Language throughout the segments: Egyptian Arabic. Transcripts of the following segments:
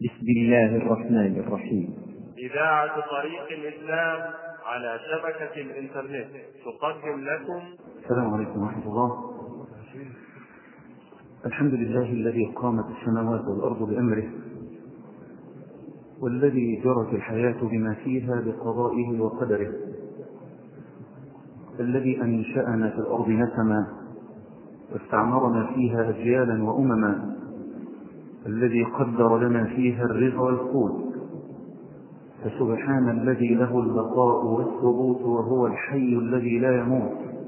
بسم الله الرحمن الرحيم إذاعة طريق الإسلام على شبكة الإنترنت تقدم لكم السلام عليكم ورحمة الله الحمد لله الذي قامت السماوات والأرض بأمره والذي جرت الحياة بما فيها بقضائه وقدره الذي أنشأنا في الأرض نسما واستعمرنا فيها أجيالا وأمما الذي قدر لنا فيها الرزق والقوت فسبحان الذي له البقاء والثبوت وهو الحي الذي لا يموت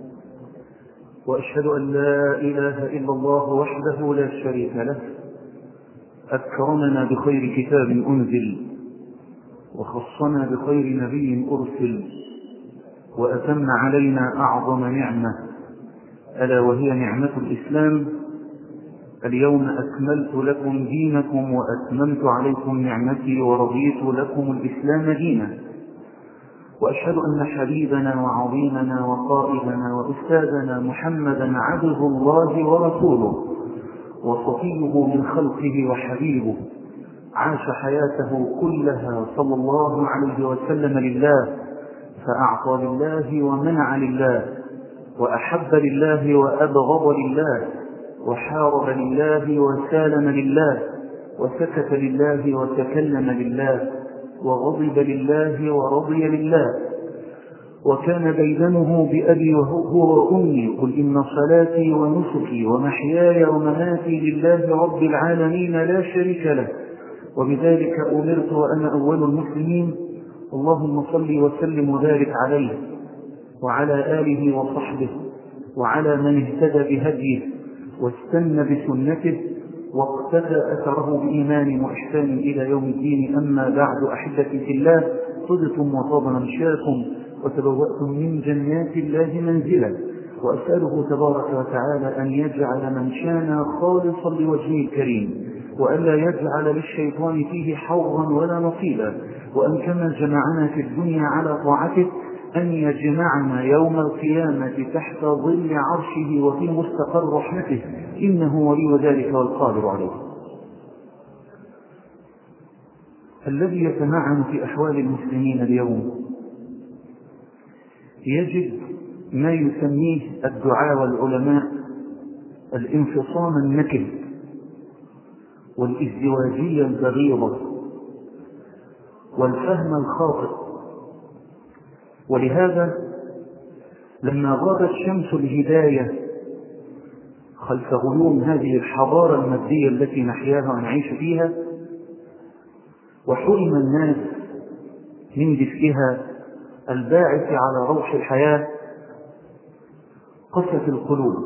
وأشهد أن لا إله إلا الله وحده لا شريك له أكرمنا بخير كتاب أنزل وخصنا بخير نبي أرسل وأتم علينا أعظم نعمة ألا وهي نعمة الإسلام اليوم أكملت لكم دينكم وأتممت عليكم نعمتي ورضيت لكم الإسلام دينا وأشهد أن حبيبنا وعظيمنا وقائدنا وأستاذنا محمدا عبد الله ورسوله وصفيه من خلقه وحبيبه عاش حياته كلها صلى الله عليه وسلم لله فأعطى لله ومنع لله وأحب لله وأبغض لله وحارب لله وسالم لله وسكت لله وتكلم لله وغضب لله ورضي لله وكان ديدنه بأبي وهو وأمي قل إن صلاتي ونسكي ومحياي ومماتي لله رب العالمين لا شريك له وبذلك أمرت وأنا أول المسلمين اللهم صل وسلم وبارك عليه وعلى آله وصحبه وعلى من اهتدى بهديه واستنى بسنته واقتدى أثره بإيمان وإحسان إلى يوم الدين أما بعد أحبتي في الله صدتم وطاب ممشاكم وتبوأتم من جنات الله منزلا وأسأله تبارك وتعالى أن يجعل منشانا خالصا لوجهه الكريم وألا يجعل للشيطان فيه حظا ولا نصيبا وأن كما جمعنا في الدنيا على طاعته أن يجمعنا يوم القيامة تحت ظل عرشه وفي مستقر رحمته إنه ولي ذلك والقادر عليه الذي يتمعن في أحوال المسلمين اليوم يجد ما يسميه الدعاء والعلماء الانفصام النكد والازدواجية البغيضة والفهم الخاطئ ولهذا لما غابت شمس الهداية خلف غيوم هذه الحضارة المادية التي نحياها ونعيش فيها وحرم الناس من دفئها الباعث على روح الحياة قست القلوب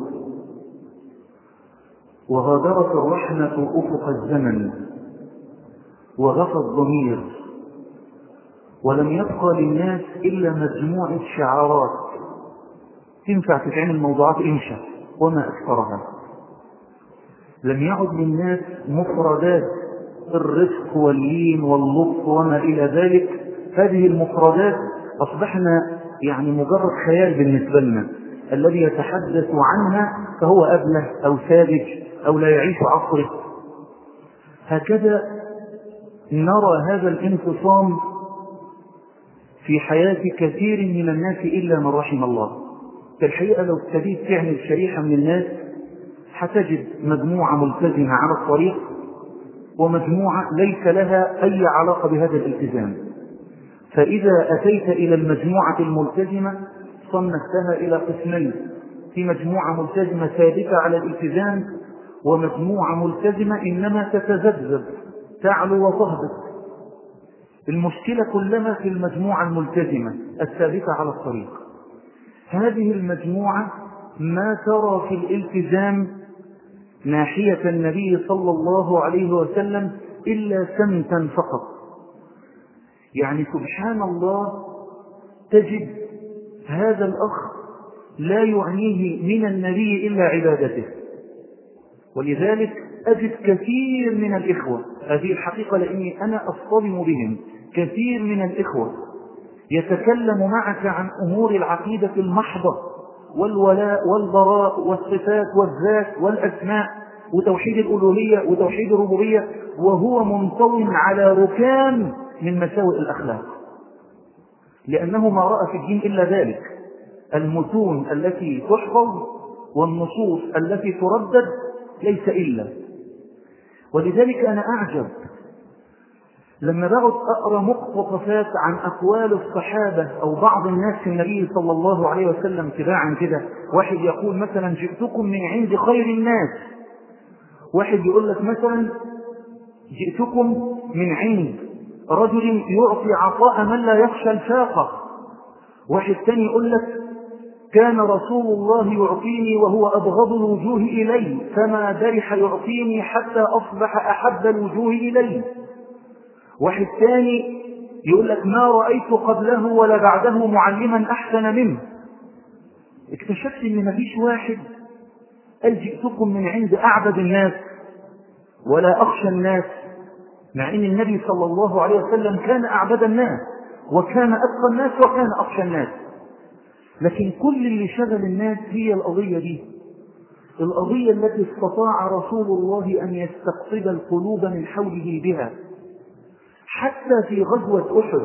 وغادرت الرحمة أفق الزمن وغفى الضمير ولم يبقى للناس إلا مجموعة شعارات تنفع تتعمل موضوعات إنشاء وما أكثرها لم يعد للناس مفردات الرفق واللين واللطف وما إلى ذلك هذه المفردات أصبحنا يعني مجرد خيال بالنسبة لنا الذي يتحدث عنها فهو أبله أو ساذج أو لا يعيش عصره هكذا نرى هذا الانفصام في حياة كثير من الناس إلا من رحم الله في الحقيقة لو ابتديت تعمل شريحة من الناس هتجد مجموعة ملتزمة على الطريق ومجموعة ليس لها أي علاقة بهذا الالتزام فإذا أتيت إلى المجموعة الملتزمة صنفتها إلى قسمين في مجموعة ملتزمة ثابتة على الالتزام ومجموعة ملتزمة إنما تتذبذب تعلو وتهبط المشكلة كلها في المجموعة الملتزمة الثابتة على الطريق هذه المجموعة ما ترى في الالتزام ناحية النبي صلى الله عليه وسلم إلا سمتا فقط يعني سبحان الله تجد هذا الأخ لا يعنيه من النبي إلا عبادته ولذلك أجد كثير من الإخوة هذه الحقيقة لأني أنا أصطدم بهم كثير من الإخوة يتكلم معك عن أمور العقيدة المحضة والولاء والبراء والصفات والذات والأسماء وتوحيد الألوهية وتوحيد الربوبية وهو منطو على ركام من مساوئ الأخلاق لأنه ما رأى في الدين إلا ذلك المتون التي تحفظ والنصوص التي تردد ليس إلا ولذلك أنا أعجب لما بقعد أقرأ مقتطفات عن أقوال الصحابة أو بعض الناس في النبي صلى الله عليه وسلم تباعا كده واحد يقول مثلا جئتكم من عند خير الناس واحد يقول لك مثلا جئتكم من عند رجل يعطي عطاء من لا يخشى الفاقة واحد ثاني يقول لك كان رسول الله يعطيني وهو أبغض الوجوه إلي فما درح يعطيني حتى أصبح أحب الوجوه إلي واحد ثاني يقول لك ما رأيت قبله ولا بعده معلما أحسن منه اكتشفت ان مفيش واحد قال جئتكم من عند أعبد الناس ولا أخشى الناس مع ان النبي صلى الله عليه وسلم كان أعبد الناس وكان أتقى الناس وكان أخشى الناس لكن كل اللي شغل الناس هي القضية دي القضية التي استطاع رسول الله أن يستقطب القلوب من حوله بها حتى في غزوة أحد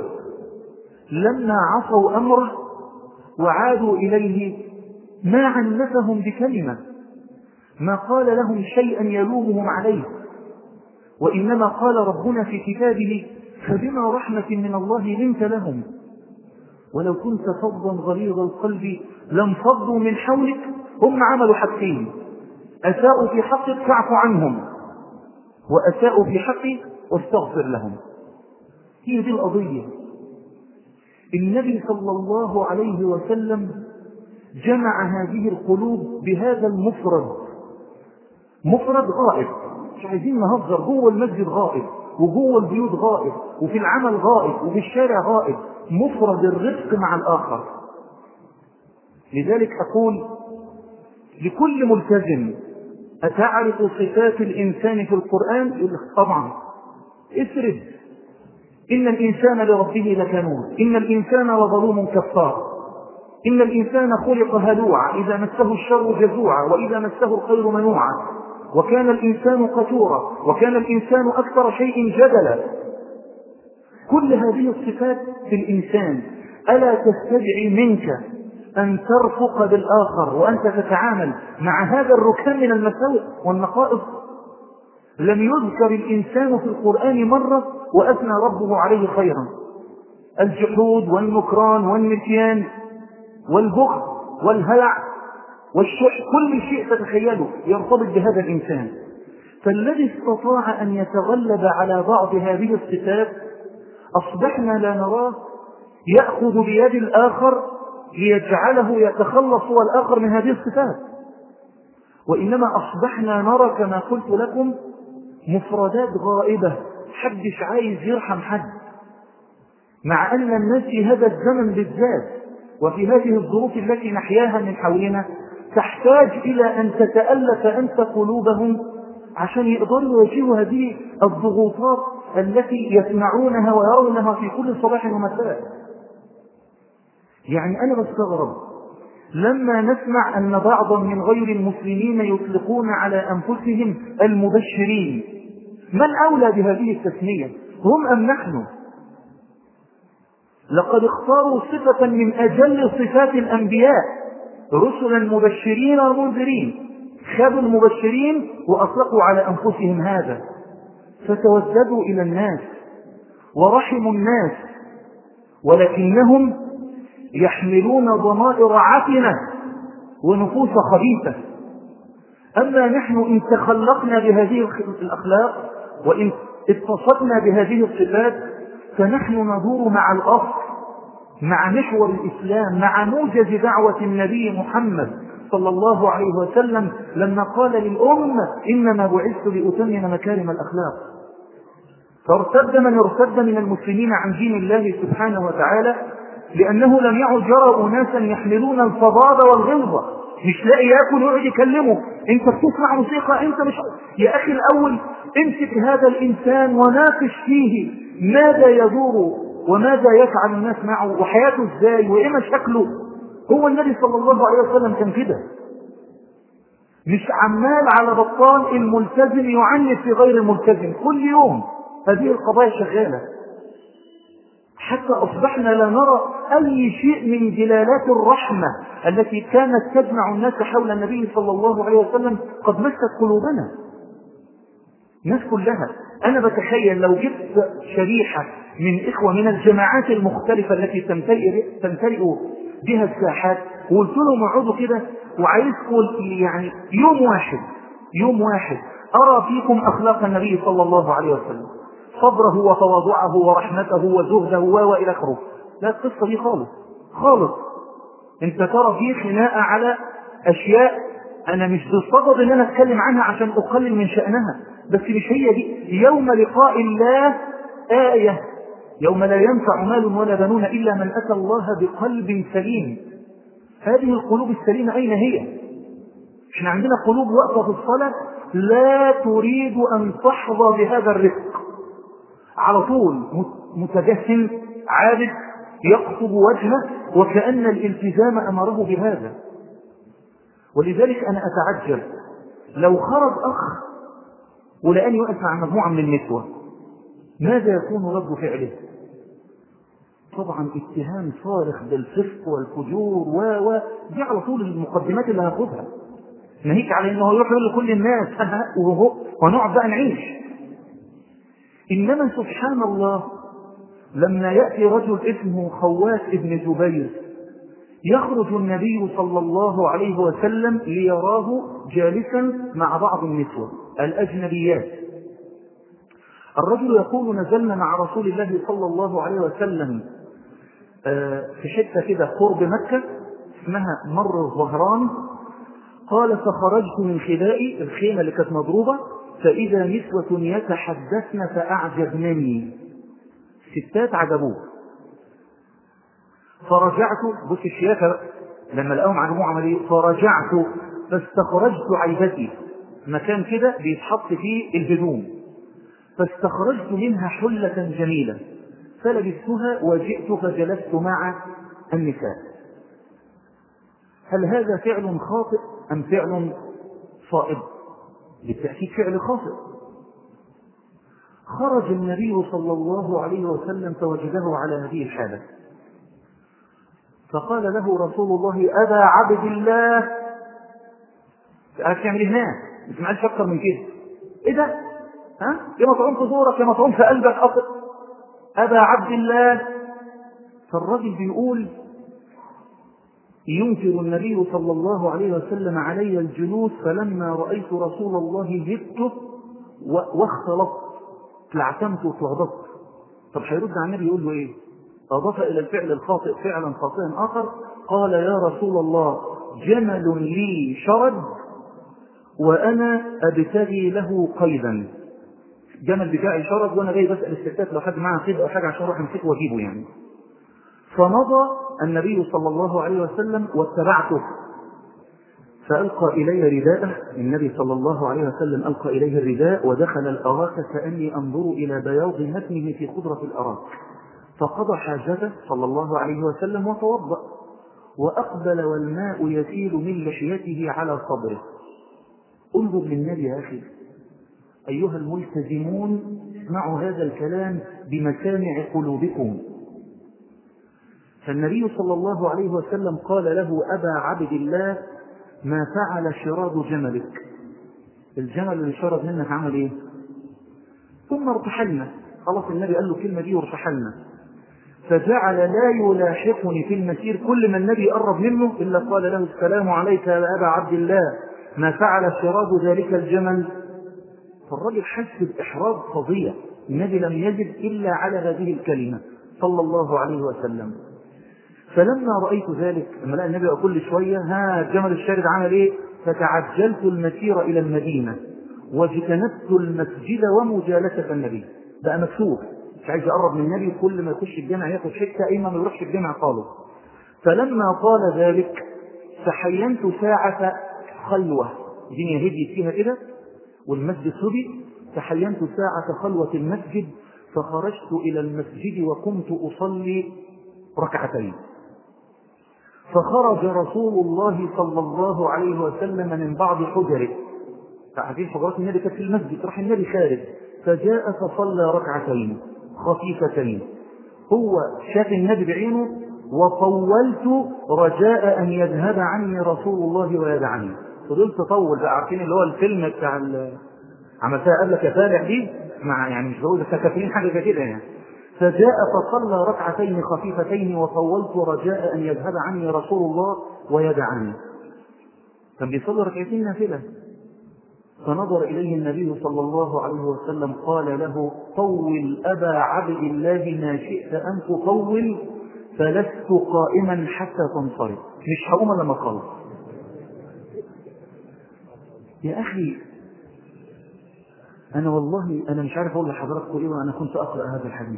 لما عصوا أمره وعادوا إليه ما عنفهم بكلمة ما قال لهم شيئا يلومهم عليه وإنما قال ربنا في كتابه فبما رحمة من الله لنت لهم ولو كنت فظا غليظ القلب لانفضوا من حولك هم عملوا حقين أساءوا في حقك فاعف عنهم وأساءوا في حقي واستغفر لهم هي دي القضية النبي صلى الله عليه وسلم جمع هذه القلوب بهذا المفرد مفرد غائب مش عايزين نهزر جوه المسجد غائب وجوه البيوت غائب وفي العمل غائب وفي الشارع غائب مفرد الرفق مع الآخر لذلك أقول لكل ملتزم أتعرف صفات الإنسان في القرآن يقول لك طبعا اسرد إن الإنسان لربه لكنود إن الإنسان لظلوم كفار إن الإنسان خلق هلوعا إذا مسه الشر جزوعا وإذا مسه الخير منوعا وكان الإنسان قتورا وكان الإنسان أكثر شيء جدلا كل هذه الصفات في الإنسان ألا تستدعي منك أن ترفق بالآخر وأنت تتعامل مع هذا الركام من المساوئ والنقائص لم يذكر الإنسان في القرآن مرة وأثنى ربه عليه خيرا الجحود والنكران والنسيان والبخل والهلع والشح كل شيء تتخيله يرتبط بهذا الإنسان فالذي استطاع أن يتغلب على بعض هذه الصفات أصبحنا لا نراه يأخذ بيد الآخر ليجعله يتخلص هو الآخر من هذه الصفات وإنما أصبحنا نرى كما قلت لكم مفردات غائبة حدش عايز يرحم حد مع أن الناس في هذا الزمن بالذات وفي هذه الظروف التي نحياها من حولنا تحتاج إلى أن تتألف أنت قلوبهم عشان يقدروا يواجهوا هذه الضغوطات التي يسمعونها ويرونها في كل صباح ومساء يعني أنا بستغرب لما نسمع أن بعضا من غير المسلمين يطلقون على أنفسهم المبشرين من أولى بهذه التسمية هم أم نحن لقد اختاروا صفة من أجل صفات الأنبياء رسلا مبشرين ومنذرين خذوا المبشرين وأطلقوا على أنفسهم هذا فتوسدوا إلى الناس ورحموا الناس ولكنهم يحملون ضمائر عفنة ونفوس خبيثة أما نحن إن تخلقنا بهذه الأخلاق وإن اتصفنا بهذه الصفات فنحن ندور مع الأصل مع محور الإسلام مع موجز دعوة النبي محمد صلى الله عليه وسلم لما قال للأمة إنما بعثت لأتمم مكارم الأخلاق فارتد من ارتد من المسلمين عن دين الله سبحانه وتعالى لأنه لم يعد يرى أناسا يحملون الفظاظة والغلظة مش لاقي ياكل ويقعد يكلمه انت بتسمع موسيقى انت مش يا اخي الاول امسك هذا الانسان وناقش فيه ماذا يدور وماذا يفعل الناس معه وحياته ازاي وايه مشاكله هو النبي صلى الله عليه وسلم كان كده مش عمال على بطال الملتزم يعنف في غير الملتزم كل يوم هذه القضايا شغالة حتى أصبحنا لا نرى أي شيء من دلالات الرحمة التي كانت تجمع الناس حول النبي صلى الله عليه وسلم قد مست قلوبنا الناس كلها أنا بتخيل لو جبت شريحة من إخوة من الجماعات المختلفة التي تمتلئ, تمتلئ بها الساحات وقلت لهم اقعدوا كده وعايزكم يعني يوم واحد يوم واحد أرى فيكم أخلاق النبي صلى الله عليه وسلم صبره وتواضعه ورحمته وزهده وإلى آخره لا القصة دي خالص خالص انت ترى في خناقة على أشياء أنا مش بالصدد إن أنا أتكلم عنها عشان أقلل من شأنها بس مش هي دي يوم لقاء الله آية يوم لا ينفع مال ولا بنون إلا من أتى الله بقلب سليم هذه القلوب السليمة أين هي احنا عندنا قلوب واقفة في الصلاة لا تريد أن تحظى بهذا الرزق على طول متجهم عابد يقصد وجهه وكأن الالتزام أمره بهذا ولذلك أنا أتعجب لو خرج أخ ولأن يقف مع مجموعة من النسوة ماذا يكون رد فعله طبعا اتهام صارخ بالفسق والفجور و و دي على طول المقدمات اللي هاخدها ناهيك على انه يروح يقول لكل الناس وهو ونقعد بقى نعيش انما سبحان الله لما ياتي رجل اسمه خوات ابن جبير يخرج النبي صلى الله عليه وسلم ليراه جالسا مع بعض النسوة الأجنبيات الرجل يقول نزلنا مع رسول الله صلى الله عليه وسلم في حتة كده قرب مكة اسمها مر الظهران قال فخرجت من خلائي الخيمة اللي كانت مضروبة فإذا نسوة يتحدثن فأعجبنني ستات عجبوه فرجعت بص الشياكة لما لقاهم عجبوه عمل ايه فرجعت فاستخرجت عيبتي مكان كده بيتحط فيه الهدوم فاستخرجت منها حلة جميلة فلبستها وجئت فجلست مع النساء هل هذا فعل خاطئ أم فعل صائب بالتأكيد فعل خاطئ خرج النبي صلى الله عليه وسلم فوجده على هذه الحالة فقال له رسول الله أبا عبد الله قال تعمل هناك مش معلش أكثر من كده إيه ده؟ ها؟ يا مطعوم في زورك يا مطعوم في قلبك أصل أبا عبد الله فالرجل بيقول ينكر النبي صلى الله عليه وسلم علي الجلوس فلما رأيت رسول الله جبته واختلطت تلعتمت واتلخبطت طب هيرد على النبي يقول له ايه؟ أضاف إلى الفعل الخاطئ فعلا خاطئا آخر قال يا رسول الله جمل لي شرد وأنا أبتغي له قيدا جمل بتاعي شرد وأنا جاي بسأل الستات لو حد معاه قيد أو حاجة عشان أروح أمسكه وأجيبه يعني فمضى النبي صلى الله عليه وسلم واتبعته فألقى إلي رداءه النبي صلى الله عليه وسلم ألقى إليه الرداء ودخل الأراك كأني أنظر إلى بياض متنه في خضرة الأراك فقضى حاجته صلى الله عليه وسلم وتوضأ وأقبل والماء يسيل من لحيته على صدره انظر للنبي يا أخي أيها الملتزمون اسمعوا هذا الكلام بمسامع قلوبكم فالنبي صلى الله عليه وسلم قال له أبا عبد الله ما فعل شراد جملك الجمل اللي شرد منك عمل ايه ثم ارتحلنا خلاص النبي قال له كلمة دي وارتحلنا فجعل لا يلاحقني في المسير كل ما النبي قرب منه إلا قال له السلام عليك يا أبا عبد الله ما فعل شراد ذلك الجمل فالرجل حس بإحراج فظيع النبي لم يجد إلا على هذه الكلمة صلى الله عليه وسلم فلما رأيت ذلك لما لقى النبي كل شوية ها الجمل الشارد عمل ايه فتعجلت المسير إلى المدينة واجتنبت المسجد ومجالسة النبي بقى مكسور مش عايز يقرب من النبي كل ما يخش الجامع ياخد حته ايما ما يروحش الجامع خالص فلما قال ذلك تحينت ساعة خلوة الدنيا هديت فيها كده والمسجد سبي تحينت ساعة خلوة المسجد فخرجت إلى المسجد وقمت أصلي ركعتين فخرج رسول الله صلى الله عليه وسلم من بعض حجره فعارفين حجرات النبي كانت في المسجد راح النبي خارج فجاء فصلى ركعتين خفيفتين هو شاف النبي بعينه وطولت رجاء ان يذهب عني رسول الله ويدعني فضلت اطول بقى عارفين اللي هو الفيلم بتاع عملتها قبلك يا فالح دي مع يعني مش بقول فاكرين حاجه زي كده يعني فجاء فصلى ركعتين خفيفتين وطولت رجاء ان يذهب عني رسول الله ويدعني كان بيصلي ركعتين نافله فنظر إليه النبي صلى الله عليه وسلم قال له طول أبا عبد الله ما شئت أن تطول فلست قائما حتى تنصرف مش هقوم لما اخلص يا أخي أنا والله أنا مش عارف أقول لحضراتكم إيه وأنا كنت أقرأ هذا الحديث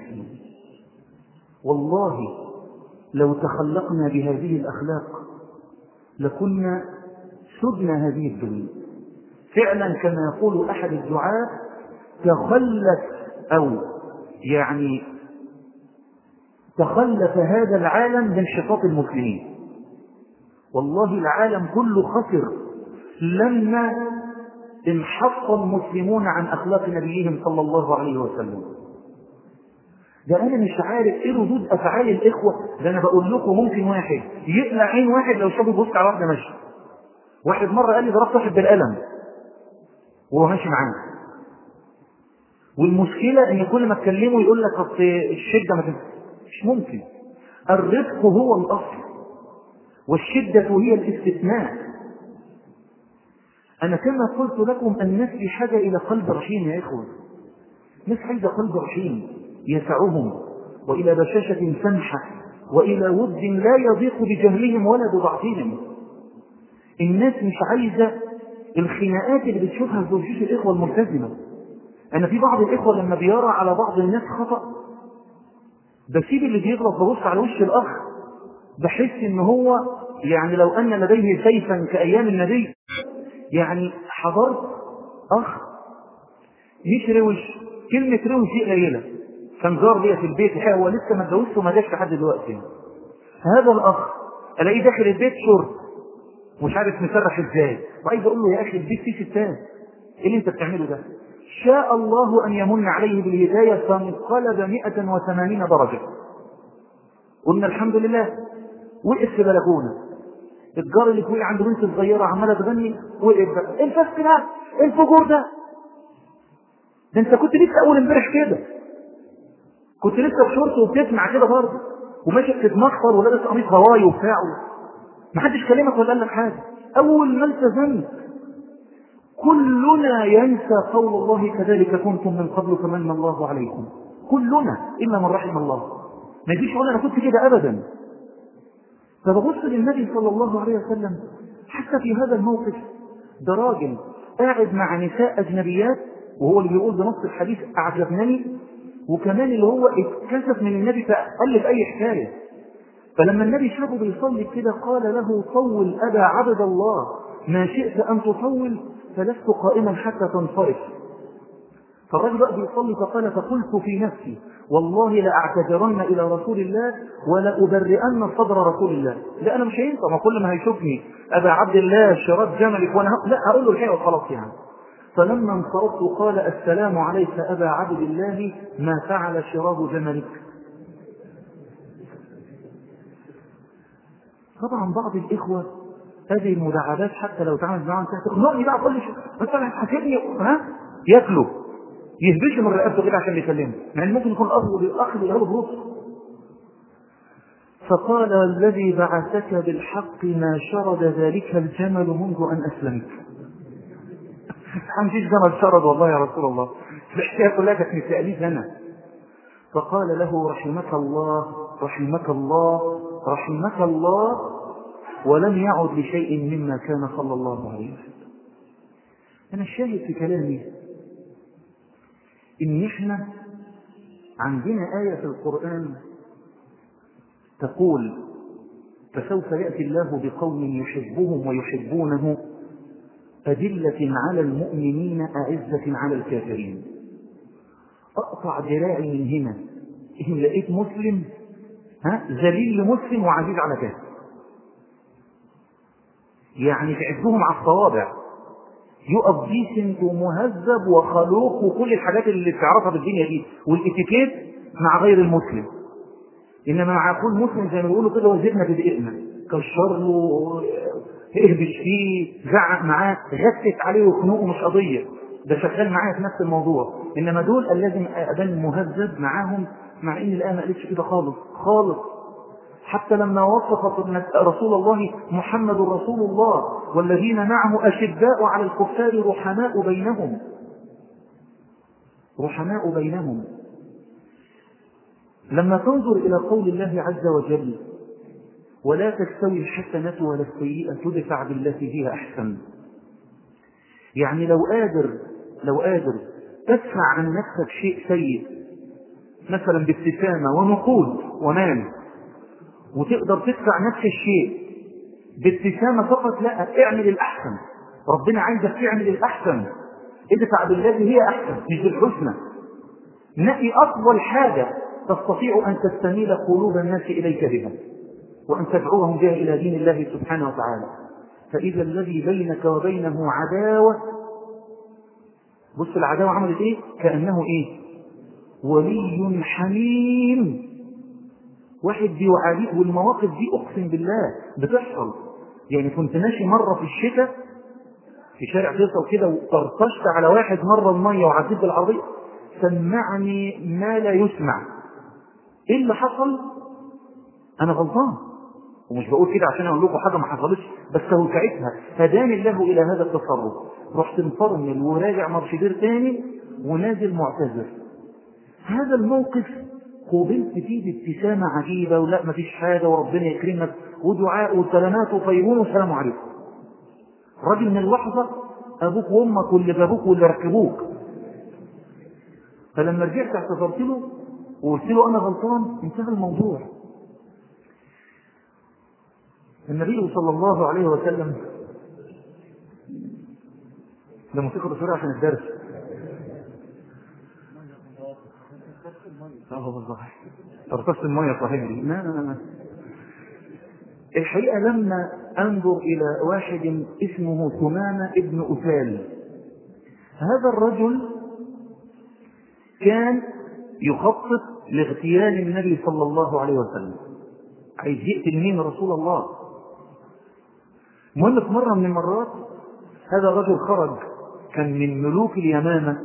والله لو تخلقنا بهذه الأخلاق لكنا سدنا هذه الدنيا فعلا كما يقول أحد الدعاة تخلف أو يعني تخلف هذا العالم بانشقاق المسلمين والله العالم كله خسر لما انحط المسلمون عن أخلاق نبيهم صلى الله عليه وسلم ده أنا مش عارف إيه ردود أفعال الإخوة ده أنا بقول لكم ممكن واحد يقلع عين واحد لو شافه بص على واحدة ماشية واحد مرة قال لي ضربت واحد بالقلم وهو ماشي معانا والمشكلة ان كل ما تكلمه يقول لك اصل الشدة ما تنفع مش ممكن الرفق هو الاصل والشدة هي الاستثناء انا كما قلت لكم الناس بحاجة الى قلب رحيم يا اخوة الناس عايزة قلب رحيم يسعهم والى بشاشة سمحة والى ود لا يضيق بجهلهم ولا بضعفهم الناس مش عايزة الخناقات اللي بتشوفها في وشوش الإخوة الملتزمة أنا في بعض الإخوة لما بيرى على بعض الناس خطأ بسيب اللي بيغلط ببص على وش الأخ بحس إن هو يعني لو أن لديه سيفا كأيام النبي يعني حضرت أخ مش روش كلمة روش دي قليلة كان زار ليا في البيت الحقيقة هو لسه ما اتجوزش وما جاش لحد دلوقتي هذا الأخ ألاقيه داخل البيت شرب مش عارف مسرح ازاي وعايز اقول له يا اخي البيت فيه ستات ايه اللي انت بتعمله ده شاء الله ان يمن عليه بالهدايه فانقلب 180 درجه قلنا الحمد لله وقف في بلكونه الجار اللي فوق عنده بنت صغيره عماله تغني وقف بقى الفسق ده الفجور ده ده انت كنت لسه اول امبارح كده كنت لسه في شورت وبتسمع كده برضه وماشي بتتمخر ولابس قميص هواي وبتاع ما حدش كلمك ولا قال لك حاجه اول ما التزمت كلنا ينسى قول الله كذلك كنتم من قبل فمن الله عليكم كلنا الا من رحم الله ما يجيش يقول انا كنت كده ابدا فببص للنبي صلى الله عليه وسلم حتى في هذا الموقف ده راجل قاعد مع نساء اجنبيات وهو اللي بيقول بنص الحديث اعجبني وكمان اللي هو اتكسف من النبي فالف اي حكايه فلما النبي شافه بيصلي كده قال له طول أبا عبد الله ما شئت أن تطول فلست قائما حتى تنصرف فالرجل بقى بيصلي فقال فقلت في نفسي والله لأعتذرن إلى رسول الله ولأبرئن صدر رسول الله لا أنا مش هينفع ما كل ما هيشوفني أبا عبد الله شراب جملك وأنا لا هقول له الحقيقة وخلاص يعني فلما انصرفت قال السلام عليك أبا عبد الله ما فعل شراب جملك طبعا بعض الإخوة هذه المداعبات حتى لو تعمل معهم تخنقني بقى كل شيء مثلا حاسبني ها ياكلوا يهبشوا من رقبته كده عشان يكلمه يعني ممكن يكون اخ الاخ اللي له بروس فقال الذي بعثك بالحق ما شرد ذلك الجمل منذ ان اسلمت مفيش جمل شرد والله يا رسول الله الحكايه كلها كانت مسائلي انا فقال له رحمك الله رحمك الله رحمك الله ولم يعد لشيء مما كان صلى الله عليه وسلم أنا الشاهد في كلامي إن إحنا عندنا آية في القرآن تقول فسوف يأتي الله بقوم يحبهم ويحبونه أذلة على المؤمنين أعزة على الكافرين أقطع ذراعي من هنا إن لقيت مسلم ها ذليل لمسلم وعزيز على كافر يعني تعدهم على الصوابع يقف ديسنت ومهذب وخلوق وكل الحاجات اللي بتعرفها في الدنيا دي والاتيكيت مع غير المسلم انما مع كل مسلم زي ما بيقولوا كده وزدنا بدقيقنا كشر له اهبش فيه زعق معاه غثت عليه وخنوقه مش قضيه ده شغال معايا في نفس الموضوع انما دول لازم ابان مهذب معاهم مع ان الايه ما قالتش كده خالص خالص حتى لما وصفت رسول الله محمد رسول الله والذين معه اشداء على الكفار رحماء بينهم رحماء بينهم لما تنظر الى قول الله عز وجل ولا تستوي الحسنه ولا السيئه تدفع بالتي هي احسن يعني لو قادر لو قادر تدفع عن نفسك شيء سيء مثلا بابتسامة ونقود ومال وتقدر تدفع نفس الشيء بابتسامة فقط لا اعمل الأحسن ربنا عايزك تعمل الأحسن ادفع بالذي هي أحسن مش بالحسنى نقي أفضل حاجة تستطيع أن تستميل قلوب الناس إليك بها وأن تدعوهم بها إلى دين الله سبحانه وتعالى فإذا الذي بينك وبينه عداوة بص العداوة عملت إيه؟ كأنه إيه؟ ولي حميم واحد بيعاديه والمواقف دي أقسم بالله بتحصل يعني كنت ماشي مرة في الشتاء في شارع فيصل كده وطرطشت على واحد مرة المية وعديت بالعربية سمعني ما لا يسمع ايه اللي حصل انا غلطان ومش بقول كده عشان اقول لكم حاجه ما حصلتش بس هو ساعتها هداني الله الى هذا التصرف رحت مفرمل وراجع مرشدير تاني ونازل معتذر هذا الموقف قوبلت فيه بابتسامة عجيبة ولا مفيش حاجة وربنا يكرمك ودعاء وسلامات وطيبون والسلام عليكم راجل من اللحظة أبوك وأمك واللي جابوك واللي ركبوك فلما رجعت اعتذرت له وقلت له أنا غلطان انتهى الموضوع النبي صلى الله عليه وسلم ده موسيقى بسرعة عشان الدرس اه والله ترتص المية صاحبي لا لا لا الحقيقة لما أنظر إلى واحد اسمه ثمامة ابن أثال هذا الرجل كان يخطط لاغتيال النبي صلى الله عليه وسلم عايز يقتل مين رسول الله المهم في مرة من المرات هذا الرجل خرج كان من ملوك اليمامة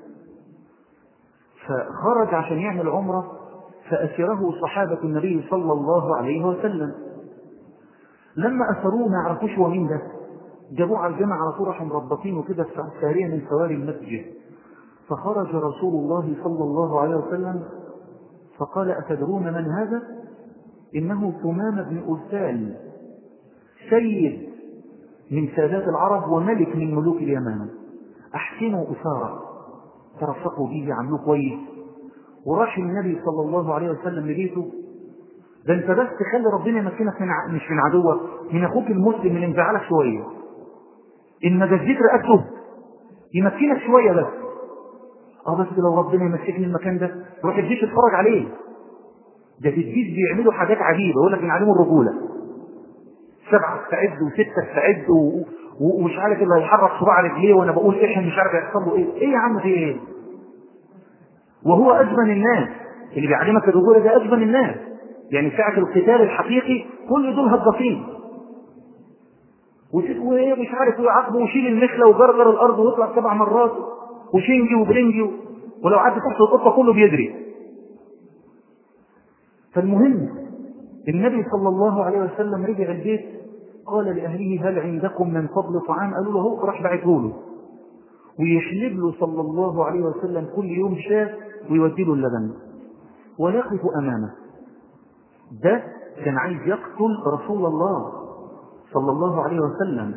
فخرج عشان يعمل عمرة فأسره صحابة النبي صلى الله عليه وسلم لما أسروه ما عرفوش هو مين ده جابوه على الجامع على طول راحوا مربطينه كده في سارية من سواري المسجد فخرج رسول الله صلى الله عليه وسلم فقال أتدرون من هذا؟ إنه ثمام بن أرسال سيد من سادات العرب وملك من ملوك اليمامة أحسنوا أسارة ترفقوا به عملوه كويس وراح النبي صلى الله عليه وسلم لبيته ده انت بس تخلي ربنا يمكنك من ع... مش من عدوك من اخوك المسلم اللي مزعلك شويه ان ما جزيت رقبته يمكنك شويه بس اه بس لو ربنا يمسكني المكان ده روح الجيش اتفرج عليه ده في الجيش بيعملوا حاجات عجيبه يقول لك بنعلموا الرجوله سبعه استعد وسته استعد و... و... ومش عارف اللي هيحرك صباع رجليه وانا بقول ايه مش عارف هيحصل له ايه ايه يا عم في ايه وهو اجبن الناس اللي بيعلمك الرجوله ده اجبن الناس يعني ساعة القتال الحقيقي كل دول هجاصين ومش عارف ويعاقبه ويشيل المخلة وجرجر الأرض ويطلع سبع مرات وشنجي وبرنجي ولو عدى تحت القطة كله بيجري فالمهم النبي صلى الله عليه وسلم رجع البيت قال لأهله هل عندكم من فضل طعام قالوا له راح بعته له ويحلب له صلى الله عليه وسلم كل يوم شاة ويودي له اللبن ويقف أمامه ده كان عايز يقتل رسول الله صلى الله عليه وسلم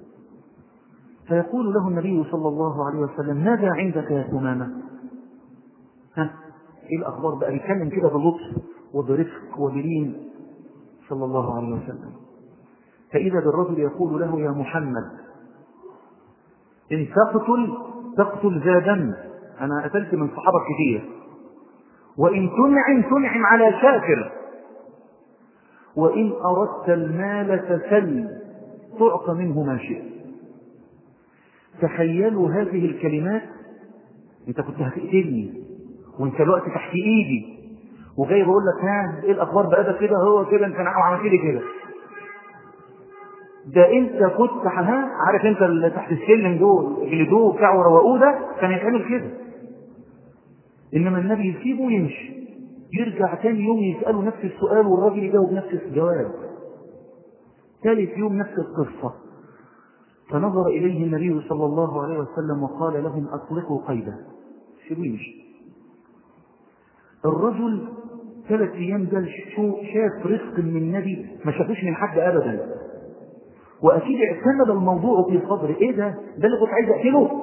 فيقول له النبي صلى الله عليه وسلم ماذا عندك يا ثمامة ها ايه الاخبار بقى بيتكلم كده بلطف وبرفق وبلين صلى الله عليه وسلم فاذا بالرجل يقول له يا محمد ان تقتل تقتل ذا دم انا قتلت من صحابك كثير وان تنعم تنعم على شاكر وإن أردت المال فسل تعطى منه ما شئت تخيلوا هذه الكلمات انت كنت هتقتلني وانت الوقت تحت ايدي وجاي بقول لك ها ايه الاخبار بقى كده هو كده انت عملت لي كده ده انت كنت ها عارف انت اللي تحت السلم دول جلدوه بتاع وروقوه ده كان يتعمل كده انما النبي يسيبه ويمشي يرجع تاني يوم يسأله نفس السؤال والراجل يجاوب نفس الجواب ثالث يوم نفس القصة فنظر إليه النبي صلى الله عليه وسلم وقال لهم أطلقوا قيده سيبوه يمشي الرجل ثلاث أيام ده شو شاف رزق من النبي ما شافوش من حد أبدا وأكيد اعتمد الموضوع في صدره إيه ده؟ ده اللي كنت عايز أقتله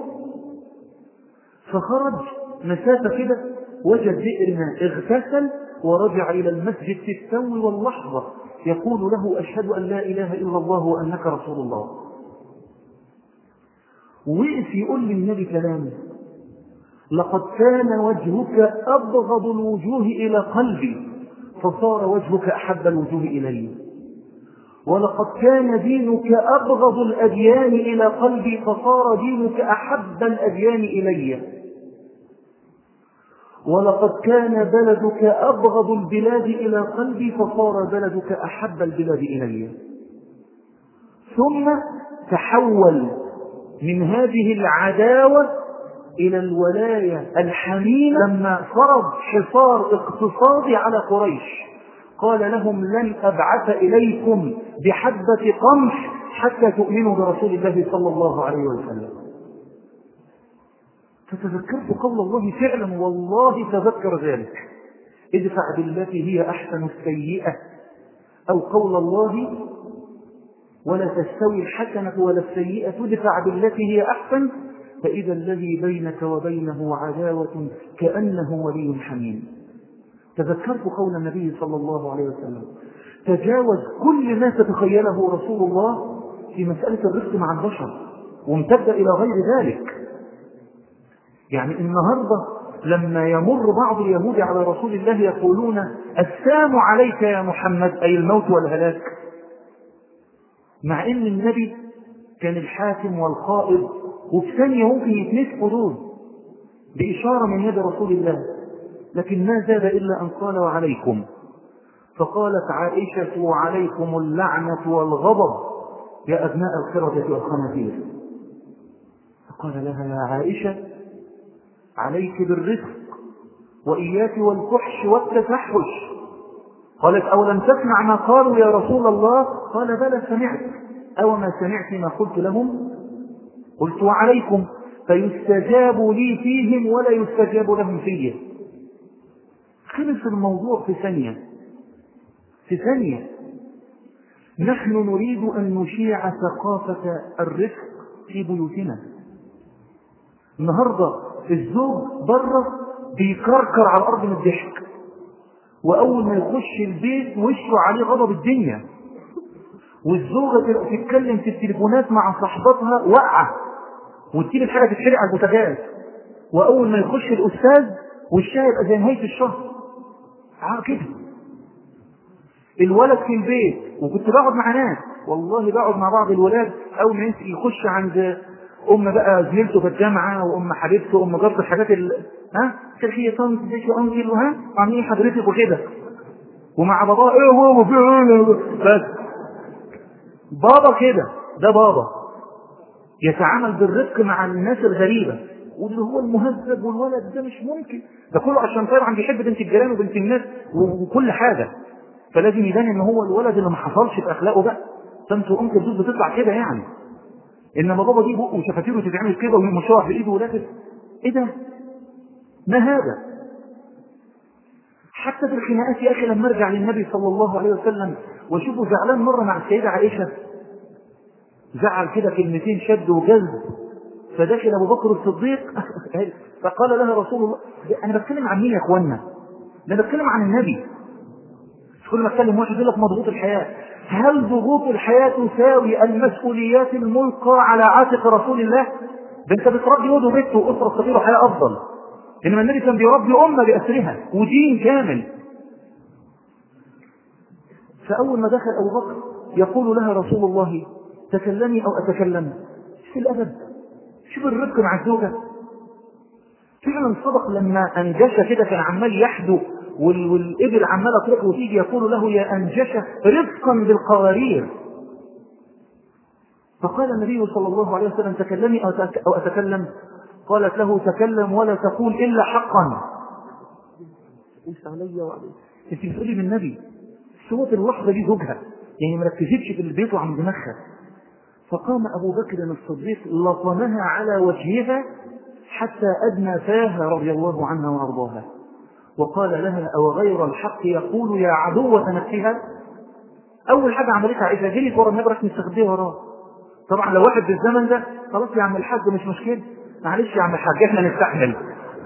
فخرج مسافة كده وجد بئر ماء اغتسل ورجع إلى المسجد في التو واللحظة يقول له أشهد أن لا إله إلا الله وأنك رسول الله وقف يقول للنبي كلامه لقد كان وجهك أبغض الوجوه إلى قلبي فصار وجهك أحب الوجوه إلي ولقد كان دينك أبغض الأديان إلى قلبي فصار دينك أحب الأديان إلي ولقد كان بلدك أبغض البلاد إلى قلبي فصار بلدك أحب البلاد إلي ثم تحول من هذه العداوة إلى الولاية الحميمة لما فرض حصار اقتصادي على قريش قال لهم لن أبعث إليكم بحبة قمح حتى تؤمنوا برسول الله صلى الله عليه وسلم فتذكرت قول الله فعلا والله تذكر ذلك ادفع بالتي هي أحسن السيئة أو قول الله ولا تستوي الحسنة ولا السيئة ادفع بالتي هي أحسن فإذا الذي بينك وبينه عداوة كأنه ولي حميم تذكرت قول النبي صلى الله عليه وسلم تجاوز كل ما تتخيله رسول الله في مسألة الرفق مع البشر وامتد إلى غير ذلك يعني النهاردة لما يمر بعض اليهود على رسول الله يقولون السام عليك يا محمد أي الموت والهلاك مع ان النبي كان الحاكم والقائد وفي ثانية ممكن يتمسكوا دول بإشارة من يد رسول الله لكن ما زاد إلا أن قال وعليكم فقالت عائشة وعليكم اللعنة والغضب يا أبناء القردة والخنازير فقال لها يا عائشة عليك بالرزق وإياك والفحش والتفحش قالت أولم تسمع ما قالوا يا رسول الله قال بلى سمعت أو ما سمعت ما قلت لهم قلت وعليكم فيستجاب لي فيهم ولا يستجاب لهم فيه خلص الموضوع في ثانية في ثانية نحن نريد أن نشيع ثقافة الرفق في بيوتنا النهاردة الزوج بره بيكركر على الأرض من الضحك وأول ما يخش البيت وشه عليه غضب الدنيا والزوجة تبقى تتكلم في التليفونات مع صاحبتها وقعة وتجيب الحاجة تتحرق على البوتاجاز وأول ما يخش الأستاذ وشها يبقى زي نهاية الشهر اه كده الولد في البيت وكنت بقعد مع ناس والله بقعد مع بعض الولاد أول ما يخش عند أم بقى زميلته في الجامعة وأم حبيبته وأم جارته الحاجات ال ها شيخ يا طنط ازيك يا أنكل وها عاملين حضرتك وكده ومع باباه ايه هو في ايه بس بابا كده ده بابا يتعامل بالرفق مع الناس الغريبة واللي هو المهذب والولد ده مش ممكن ده كله عشان طبعا بيحب بنت الجيران وبنت الناس وكل حاجة فلازم يبان ان هو الولد اللي ما حصلش في اخلاقه بقى فانتوا انكل دول بتطلع كده يعني انما بابا دي بقه وشفاتيره تتعمل كده ومشوح بايده ولابس ايه ده؟ ما هذا؟ حتى في الخناقات يا اخي لما ارجع للنبي صلى الله عليه وسلم واشوفه زعلان مره مع السيده عائشه زعل كده كلمتين شد وجذب فدخل ابو بكر الصديق فقال لها رسول الله انا بتكلم عن مين يا اخوانا؟ انا بتكلم عن النبي كل ما اتكلم واحد يقول لك مضغوط الحياه هل ضغوط الحياه تساوي المسؤوليات الملقى على عاتق رسول الله؟ ده انت بتربي ولد وبيت واسره صغيره حياه افضل انما النبي كان بيربي امه باسرها ودين كامل فاول ما دخل ابو بكر يقول لها رسول الله تكلمي أو أتكلم شوف الأدب شوف الرفق مع الزوجة فعلا صدق لما أنجش كده كان عمال يحدو وال- والإبل عمالة تروح وتيجي يقول له يا أنجشة رفقا بالقوارير فقال النبي صلى الله عليه وسلم تكلمي أو أتك- أو أتكلم قالت له تكلم ولا تقول إلا حقا ليس علي وعليك انت بتقولي من النبي صوت اللحظة دي زوجها يعني ما ركزتش في البيت وعن دماغها فقام أبو بكر الصديق لطمها على وجهها حتى أدنى فاها رضي الله عنها وأرضاها وقال لها أو غير الحق يقول يا عدوة نفسها أول حاجة عملتها عايزة جريت ورا النبي راح مستخبيه وراه طبعا لو واحد بالزمن ده خلاص يا عم الحاج مش مشكلة معلش يا عم الحاج احنا نستحمل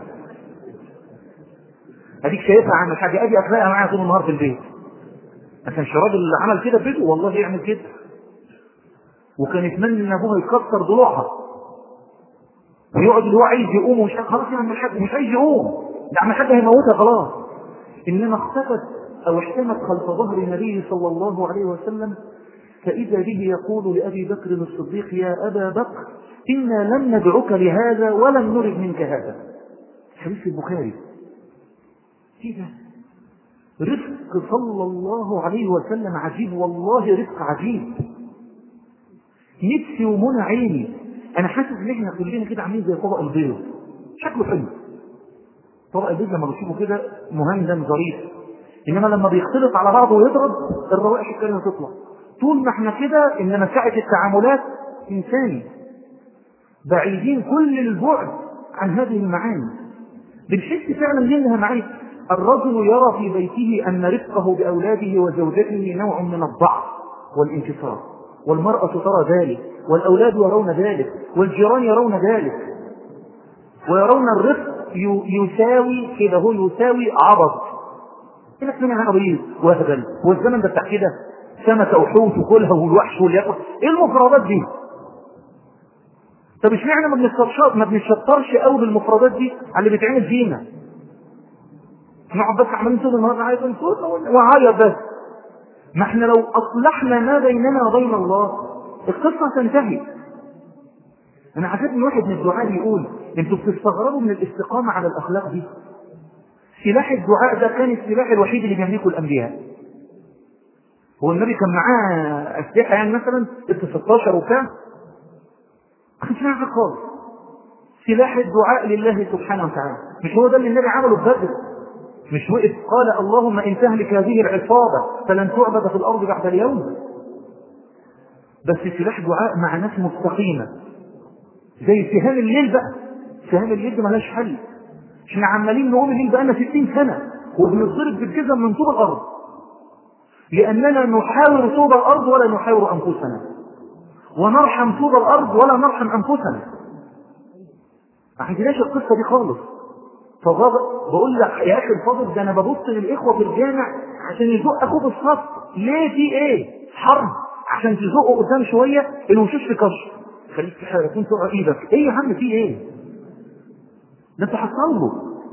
اديك شايفها يا عم الحاج ادي اخلاقها معايا طول النهار في البيت ما كانش الراجل اللي عمل كده في بيته والله يعمل كده وكان يتمنى ان ابوها يكسر ضلوعها ويقعد اللي هو عايز يقوم ومش خلاص يا عم الحاج مش عايز يقوم ده عم الحاج هيموتها خلاص انما اختفت او احتمت خلف ظهر النبي صلى الله عليه وسلم فاذا به يقول لابي بكر الصديق يا ابا بكر انا لم ندعك لهذا ولم نرد منك هذا حديث البخاري كده رزق صلى الله عليه وسلم عجيب والله رزق عجيب نفسي ومنى عيني انا حاسس ان احنا كلنا كده عاملين زي طبق البيض شكله حلو طبق البيض لما بتشوفه كده مهندم ظريف انما لما بيختلط على بعضه ويضرب الروائح الكلمه تطلع طول ما احنا كده انما ساعه التعاملات انساني بعيدين كل البعد عن هذه المعاني بنحس فعلا منها معاني الرجل يرى في بيته ان رفقه باولاده وزوجته نوع من الضعف والانكسار والمرأة ترى ذلك والأولاد يرون ذلك والجيران يرون ذلك ويرون الرفق ي- يساوي كده هو يساوي عبط لك من عبيط وهبل والزمن ده بتاع كده سمكة وحوت وكلها والوحش واليقظ ايه المفردات دي؟ طب اشمعنى ما بنسترشط ما بنشطرش قوي بالمفردات دي على اللي بيتعمل فينا؟ نقعد بس عمالين طول النهار عايز نصوت وعيط بس ما احنا لو اصلحنا ما بيننا وبين الله القصه تنتهي انا عجبني واحد من الدعاء يقول انتوا بتستغربوا من الاستقامه على الاخلاق دي سلاح الدعاء ده كان السلاح الوحيد اللي بيملكه الانبياء هو النبي كان معاه اسلحه يعني مثلا ال 16 وكام ما كانش معاه حاجة خالص سلاح الدعاء لله سبحانه وتعالى مش هو ده اللي النبي عمله في بدر مش وقف قال اللهم ان تهلك هذه العصابه فلن تعبد في الارض بعد اليوم بس سلاح دعاء مع ناس مستقيمه زي سهام الليل بقى سهام الليل دي ملهاش حل احنا عمالين نقول الليل بقالنا 60 سنه وبنضرب بالجزم من طوب الارض لاننا نحاور طوب الارض ولا نحاور انفسنا ونرحم طوب الارض ولا نرحم انفسنا ما عندناش القصه دي خالص فبقول لك يا اخي الفاضل ده انا ببص للاخوه في الجامع عشان يزق اخوه في الصف ليه في ايه؟ حرب عشان تزقه قدام شويه الوشوش في كشف خليك في حاجه كنت تقع ايدك ايه يا عم في ايه؟ ده انت حصل له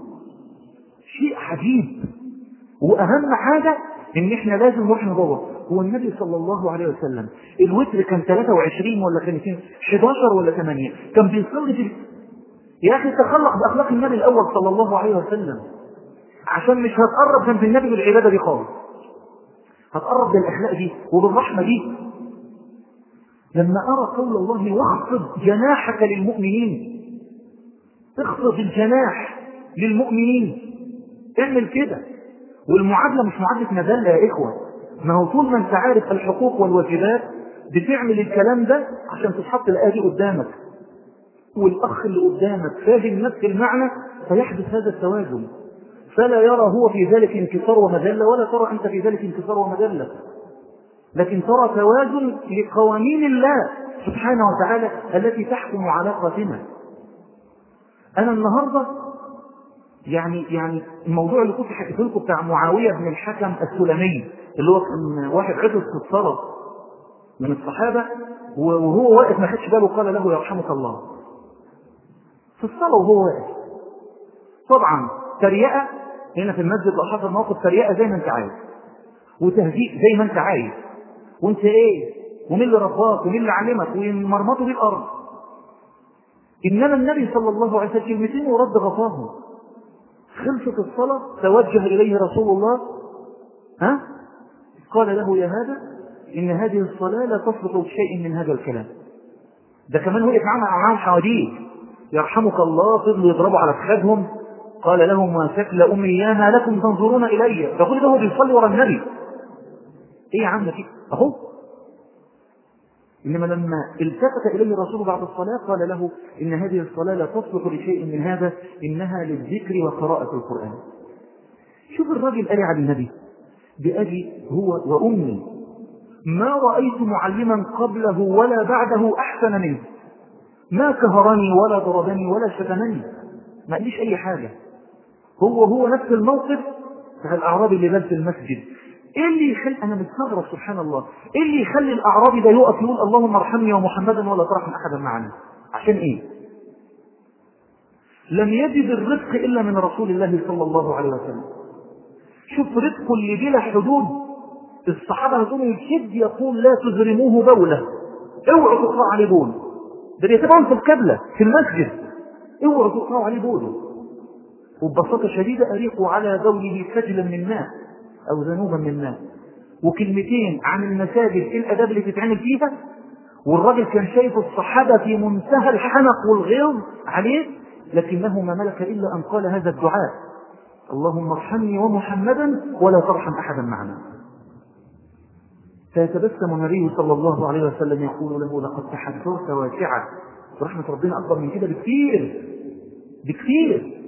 شيء عجيب واهم حاجه ان احنا لازم نروح ندور هو النبي صلى الله عليه وسلم الوتر كان 23 ولا كان 11 ولا 8 كان بيصلي في يا اخي تخلق باخلاق النبي الاول صلى الله عليه وسلم عشان مش هتقرب جنب النبي بالعباده دي خالص هتقرب بالاخلاق دي وبالرحمه دي لما ارى قول الله واخفض جناحك للمؤمنين اخفض الجناح للمؤمنين اعمل كده والمعادله مش معادله مذله يا اخوه ما هو طول ما انت عارف الحقوق والواجبات بتعمل الكلام ده عشان تتحط الايه دي قدامك والاخ اللي قدامك فاهم نفس المعنى فيحدث هذا التوازن فلا يرى هو في ذلك انكسار ومذله ولا ترى انت في ذلك انكسار ومذله لكن ترى توازن لقوانين الله سبحانه وتعالى التي تحكم علاقتنا انا النهارده يعني يعني الموضوع اللي كنت حكيت لكم بتاع معاويه بن الحكم السلمي اللي هو كان واحد عطس في الصلاه من الصحابه وهو واقف ما خدش باله قال له يرحمك الله في الصلاه وهو واقف طبعا تريقه هنا في المسجد لو حصل موقف تريقه زي ما انت عايز وتهزيء زي ما انت عايز وانت ايه ومين اللي رباك ومين اللي علمك ويمرمطوا بيه الارض انما النبي صلى الله عليه وسلم كلمتين ورد غطاهم خلصت الصلاه توجه اليه رسول الله ها قال له يا هذا ان هذه الصلاه لا تصلح بشيء من هذا الكلام ده كمان وقف معاهم معاهم حواديت يرحمك الله فضلوا يضربوا على فخذهم قال لهم ما شكل امي اياها لكم تنظرون الي فكل ده هو بيصلي ورا النبي ايه يا عم ده اهو انما لما التفت اليه الرسول بعد الصلاه قال له ان هذه الصلاه لا تصلح لشيء من هذا انها للذكر وقراءه القران شوف الراجل قال على النبي بأبي هو وأمي ما رأيت معلما قبله ولا بعده أحسن منه ما كهرني ولا ضربني ولا شتمني ما قاليش أي حاجة هو هو نفس الموقف بتاع الأعرابي اللي بال في المسجد ايه اللي يخلي انا مستغرب سبحان الله ايه اللي يخلي الاعرابي ده يقف يقول اللهم ارحمني ومحمدا ولا ترحم احدا معنا عشان ايه لم يجد الرزق الا من رسول الله صلى الله عليه وسلم شوف رزقه اللي بلا حدود الصحابه هتقول يشد يقول لا تزرموه بوله اوعوا تقرأوا عليه بول ده بيتبعهم في القبله في المسجد اوعوا تقرأوا عليه بوله وببساطه شديده اريقوا على بوله سجلا من ماء او ذنوبا من ماء وكلمتين عن المساجد ايه الاداب اللي تتعمل فيها والراجل كان شايف الصحابه في منتهى الحنق والغيظ عليه لكنه ما ملك الا ان قال هذا الدعاء اللهم ارحمني ومحمدا ولا ترحم احدا معنا فيتبسم النبي صلى الله عليه وسلم يقول له لقد تحدثت واسعه رحمه ربنا اكبر من كده بكثير بكثير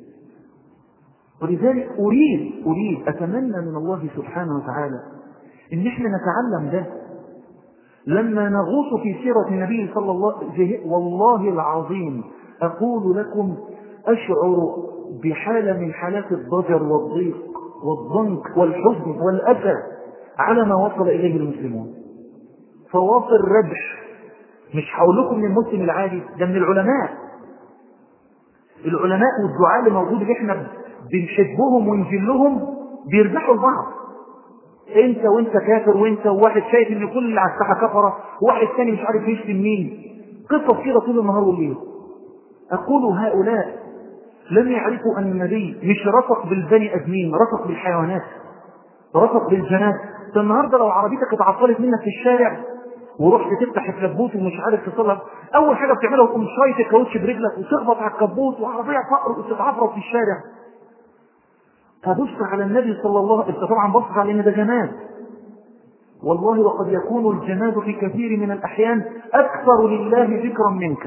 ولذلك أريد أريد أتمنى من الله سبحانه وتعالى إن إحنا نتعلم ده لما نغوص في سيرة النبي صلى الله عليه وسلم والله العظيم أقول لكم أشعر بحالة من حالات الضجر والضيق والضنك والحزن والأسى على ما وصل إليه المسلمون فواصل ربح مش هقول لكم من المسلم العادي ده من العلماء العلماء والدعاء اللي موجود اللي احنا بنحبهم ونجلهم بيرجعوا لبعض انت وانت كافر وانت وواحد شايف ان كل اللي على الساحه كفره وواحد ثاني مش عارف يشتم مين قصص كده طول النهار والليل اقول هؤلاء لم يعرفوا ان النبي مش رفق بالبني ادمين رفق بالحيوانات رفق بالجنات النهارده لو عربيتك اتعطلت منك في الشارع ورحت تفتح الكبوت ومش عارف تصلح اول حاجه بتعملها تقوم شايط الكاوتش برجلك وتخبط على الكبوت وعربيه فقر وتتعفرط في الشارع فبص على النبي صلى الله عليه وسلم طبعا بص على ان ده جماد والله وقد يكون الجماد في كثير من الاحيان اكثر لله ذكرا منك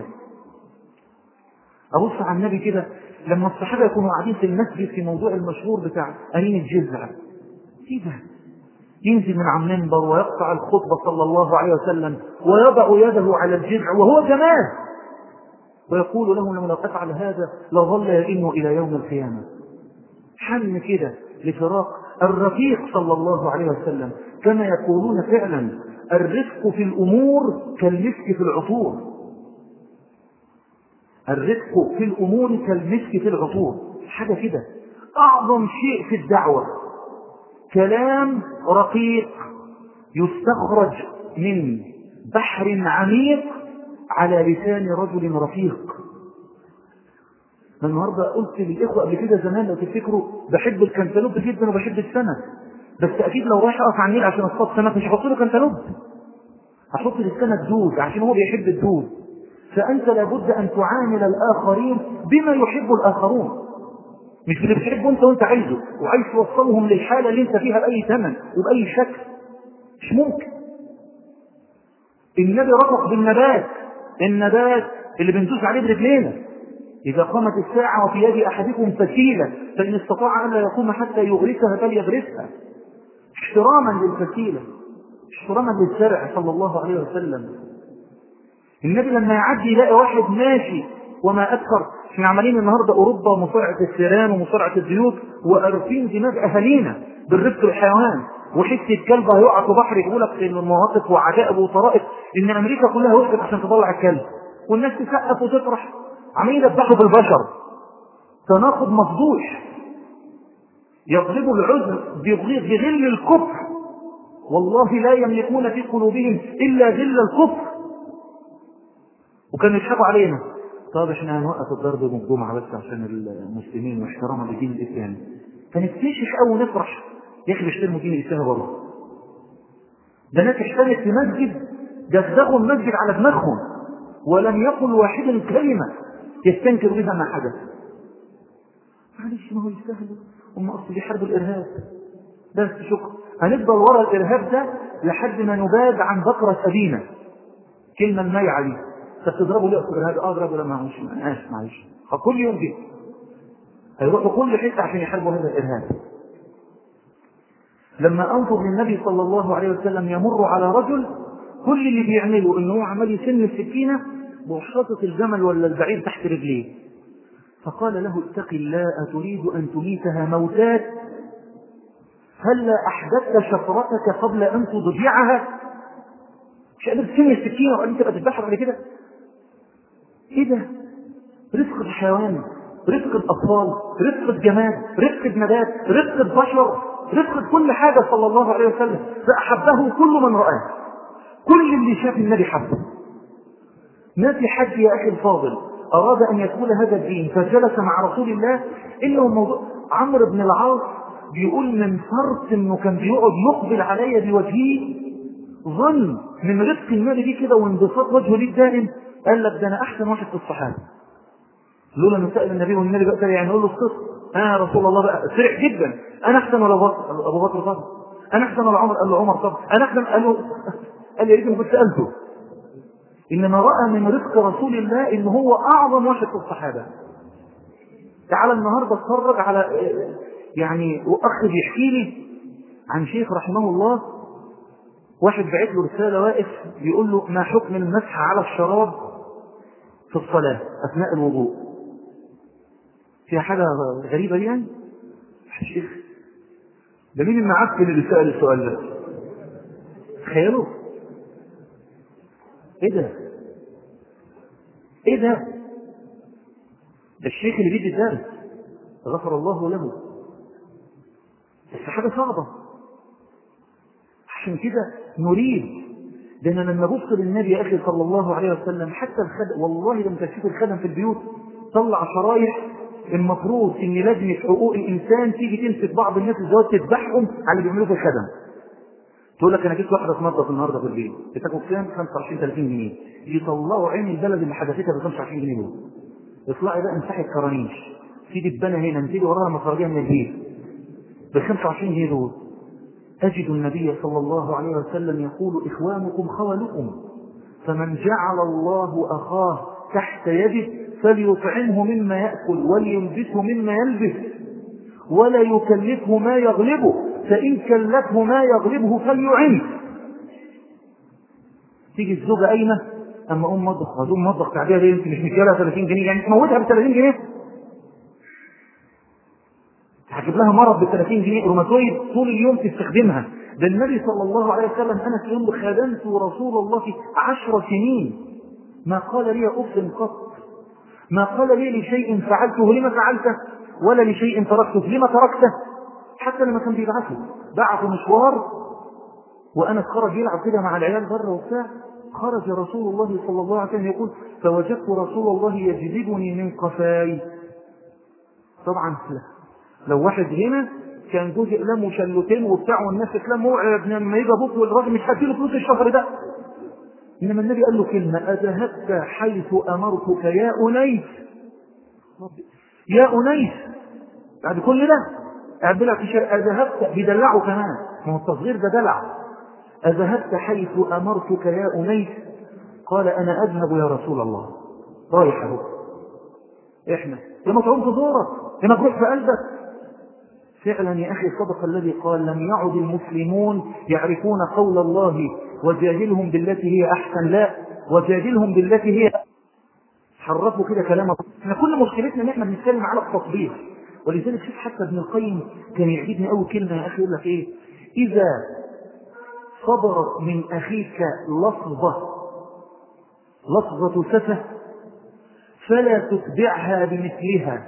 ابص على النبي كده لما الصحابه يكونوا قاعدين في المسجد في موضوع المشهور بتاع أرين الجزع كده ينزل من على المنبر ويقطع الخطبة صلى الله عليه وسلم ويضع يده على الجذع وهو جماد ويقول لهم لما لو أفعل هذا لظل يئن إلى يوم القيامة حن كده لفراق الرفيق صلى الله عليه وسلم كما يقولون فعلا الرفق في الأمور كالمسك في العطور الرفق في الأمور كالمسك في العطور حاجة كده أعظم شيء في الدعوة كلام رقيق يستخرج من بحر عميق على لسان رجل رفيق النهارده قلت للاخوه قبل كده زمان لو تفتكروا بحب الكنتالوب جدا وبحب السمك بس اكيد لو رايح اقف على النيل عشان اصطاد سمك مش هحط له كنتالوب هحط للسمك دود عشان هو بيحب الدود فانت لابد ان تعامل الاخرين بما يحب الاخرون مش اللي بتحبه انت وانت عايزه وعايز توصلهم للحاله اللي انت فيها باي ثمن وباي شكل مش ممكن النبي رفق بالنبات النبات اللي بندوس عليه برجلينا إذا قامت الساعة وفي يد أحدكم فسيلة فإن استطاع أن لا يقوم حتى يغرسها فليغرسها احتراما للفسيلة احتراما للزرع صلى الله عليه وسلم النبي لما يعدي يلاقي واحد ماشي وما أكثر احنا عمالين النهارده أوروبا مصارعة السيران ومصارعة الزيوت وقارفين دماغ أهالينا بالرفق الحيوان وحته كلب هيقع في بحر يقول لك المواقف وعجائب وطرائف ان امريكا كلها وقفت عشان تطلع الكلب والناس تسقف وتفرح عمالين يذبحوا في البشر تناقض مفضوح يضرب العذر بغل الكفر والله لا يملكون في قلوبهم إلا ذل الكفر وكانوا يضحكوا علينا طب احنا هنوقف الضرب يوم الجمعة بس عشان المسلمين واحتراما لدين الإسلام فنكتشف أو نفرح يا أخي بيحترموا دين الإسلام بره ده ناس احتلت في مسجد دغدغوا المسجد على دماغهم ولم يقل واحد كلمة يستنكر بها ما حدث معلش ما هو يستاهل هم اصل بيحاربوا الارهاب بس شكرا هنفضل ورا الارهاب ده لحد ما نباد عن بكرة ابينا كلمة الميعة دي فتضربوا ليه الارهاب اه اضربوا لما مش معلش معلش كل يوم كده هيروحوا كل حته عشان يحاربوا هذا الارهاب لما انظر للنبي صلى الله عليه وسلم يمر على رجل كل اللي بيعمله ان هو عمال يسن السكينه وحاطط الجمل ولا البعير تحت رجليه فقال له اتق الله أتريد أن تميتها موتات هلا أحدثت شفرتك قبل أن تضجعها مش قادر تسمي السكينة وقال تبقى تذبحها بعد كده ايه ده رزق الحيوان رزق الأطفال رزق الجماد رزق النبات رزق البشر رزق كل حاجة صلى الله عليه وسلم فأحبه كل من رآه كل اللي شاف النبي حبه ما في حد يا أخي الفاضل أراد أن يدخل هذا الدين فجلس مع رسول الله إلا هو موضوع عمرو بن العاص بيقول من فرط انه كان بيقعد يقبل علي بوجهه ظن من رزق النبي دي كده وانبساط وجهه ليه دائم قال لك ده انا احسن واحد في الصحابه لولا انه سال النبي والنبي بقى يعني يقول له القصه اه يا رسول الله بقى سرع جدا انا احسن ولا ابو بكر ابو بكر طبعا انا احسن ولا عمر قال له عمر طبعا انا احسن قال له قال لي يا ريتني كنت سالته انما راى من رزق رسول الله ان هو اعظم واحد في الصحابه تعالى النهارده اتفرج على يعني واخ بيحكي لي عن شيخ رحمه الله واحد بعت له رساله واقف بيقول له ما حكم المسح على الشراب في الصلاه اثناء الوضوء فيها حاجه غريبه دي يعني الشيخ ده مين المعفن اللي سال السؤال ده تخيلوا ايه ده ايه ده ده الشيخ اللي بيدي الدرس غفر الله له بس حاجه صعبه عشان كده نريد ده انا لما ابص للنبي يا اخي صلى الله عليه وسلم حتى الخدم والله لما تشوف الخدم في البيوت طلع شرايح المفروض ان لجنه حقوق الانسان تيجي تمسك بعض الناس الزواج تذبحهم على اللي بيعملوه في الخدم تقول لك انا جبت واحده تنظف النهارده في البيت بتاخد كام 25 30 جنيه يطلعوا عين البلد اللي حدثتها ب 25 جنيه دول اطلعي بقى امسحي الكرانيش في دبانه هنا انزلي وراها مخرجيها من البيت ب 25 جنيه دول أجد النبي صلى الله عليه وسلم يقول إخوانكم خولكم فمن جعل الله أخاه تحت يده فليطعمه مما يأكل وليلبسه مما يلبس ولا يكلفه ما يغلبه فإن كلفه ما يغلبه فليعنه تيجي الزوجة قايمة أما أم مطبخ هتقوم مطبخ تعبيها ليه أنت مش مديها 30 جنيه يعني تموتها ب 30 جنيه هجيب لها مرض ب 30 جنيه روماتويد طول اليوم تستخدمها ده النبي صلى الله عليه وسلم انا في يوم خدمت رسول الله عشر سنين ما قال لي اف قط ما قال لي لشيء فعلته لما فعلته ولا لشيء تركته لما تركته حتى لما كان بيبعثه بعثه مشوار وانا خرج يلعب كده مع العيال بره وبتاع خرج رسول الله صلى الله عليه وسلم يقول فوجدت رسول الله يجذبني من قفاي طبعا لا لو واحد هنا كان جزء لمه شلتين وبتاع والناس تلموا يا ابن لما يجي ابوك والراجل مش هديله فلوس الشهر ده انما النبي قال له كلمه اذهبت حيث امرتك يا انيس يا انيس بعد كل ده قاعد لك في شارع اذهبت بيدلعه كمان ما هو التصغير ده دلع اذهبت حيث امرتك يا انيس قال انا اذهب يا رسول الله رايح اهو احنا يا مطعوم في زورك يا مجروح في قلبك فعلا يا أخي صدق الذي قال لم يعد المسلمون يعرفون قول الله وجادلهم بالتي هي أحسن لا وجادلهم بالتي هي حرفوا كده كلام احنا كل مشكلتنا ان احنا بنتكلم على التطبيق ولذلك شوف حتى ابن القيم كان يعجبني قوي كلمه يا اخي يقول لك ايه اذا صدرت من اخيك لفظه لفظه سفه فلا تتبعها بمثلها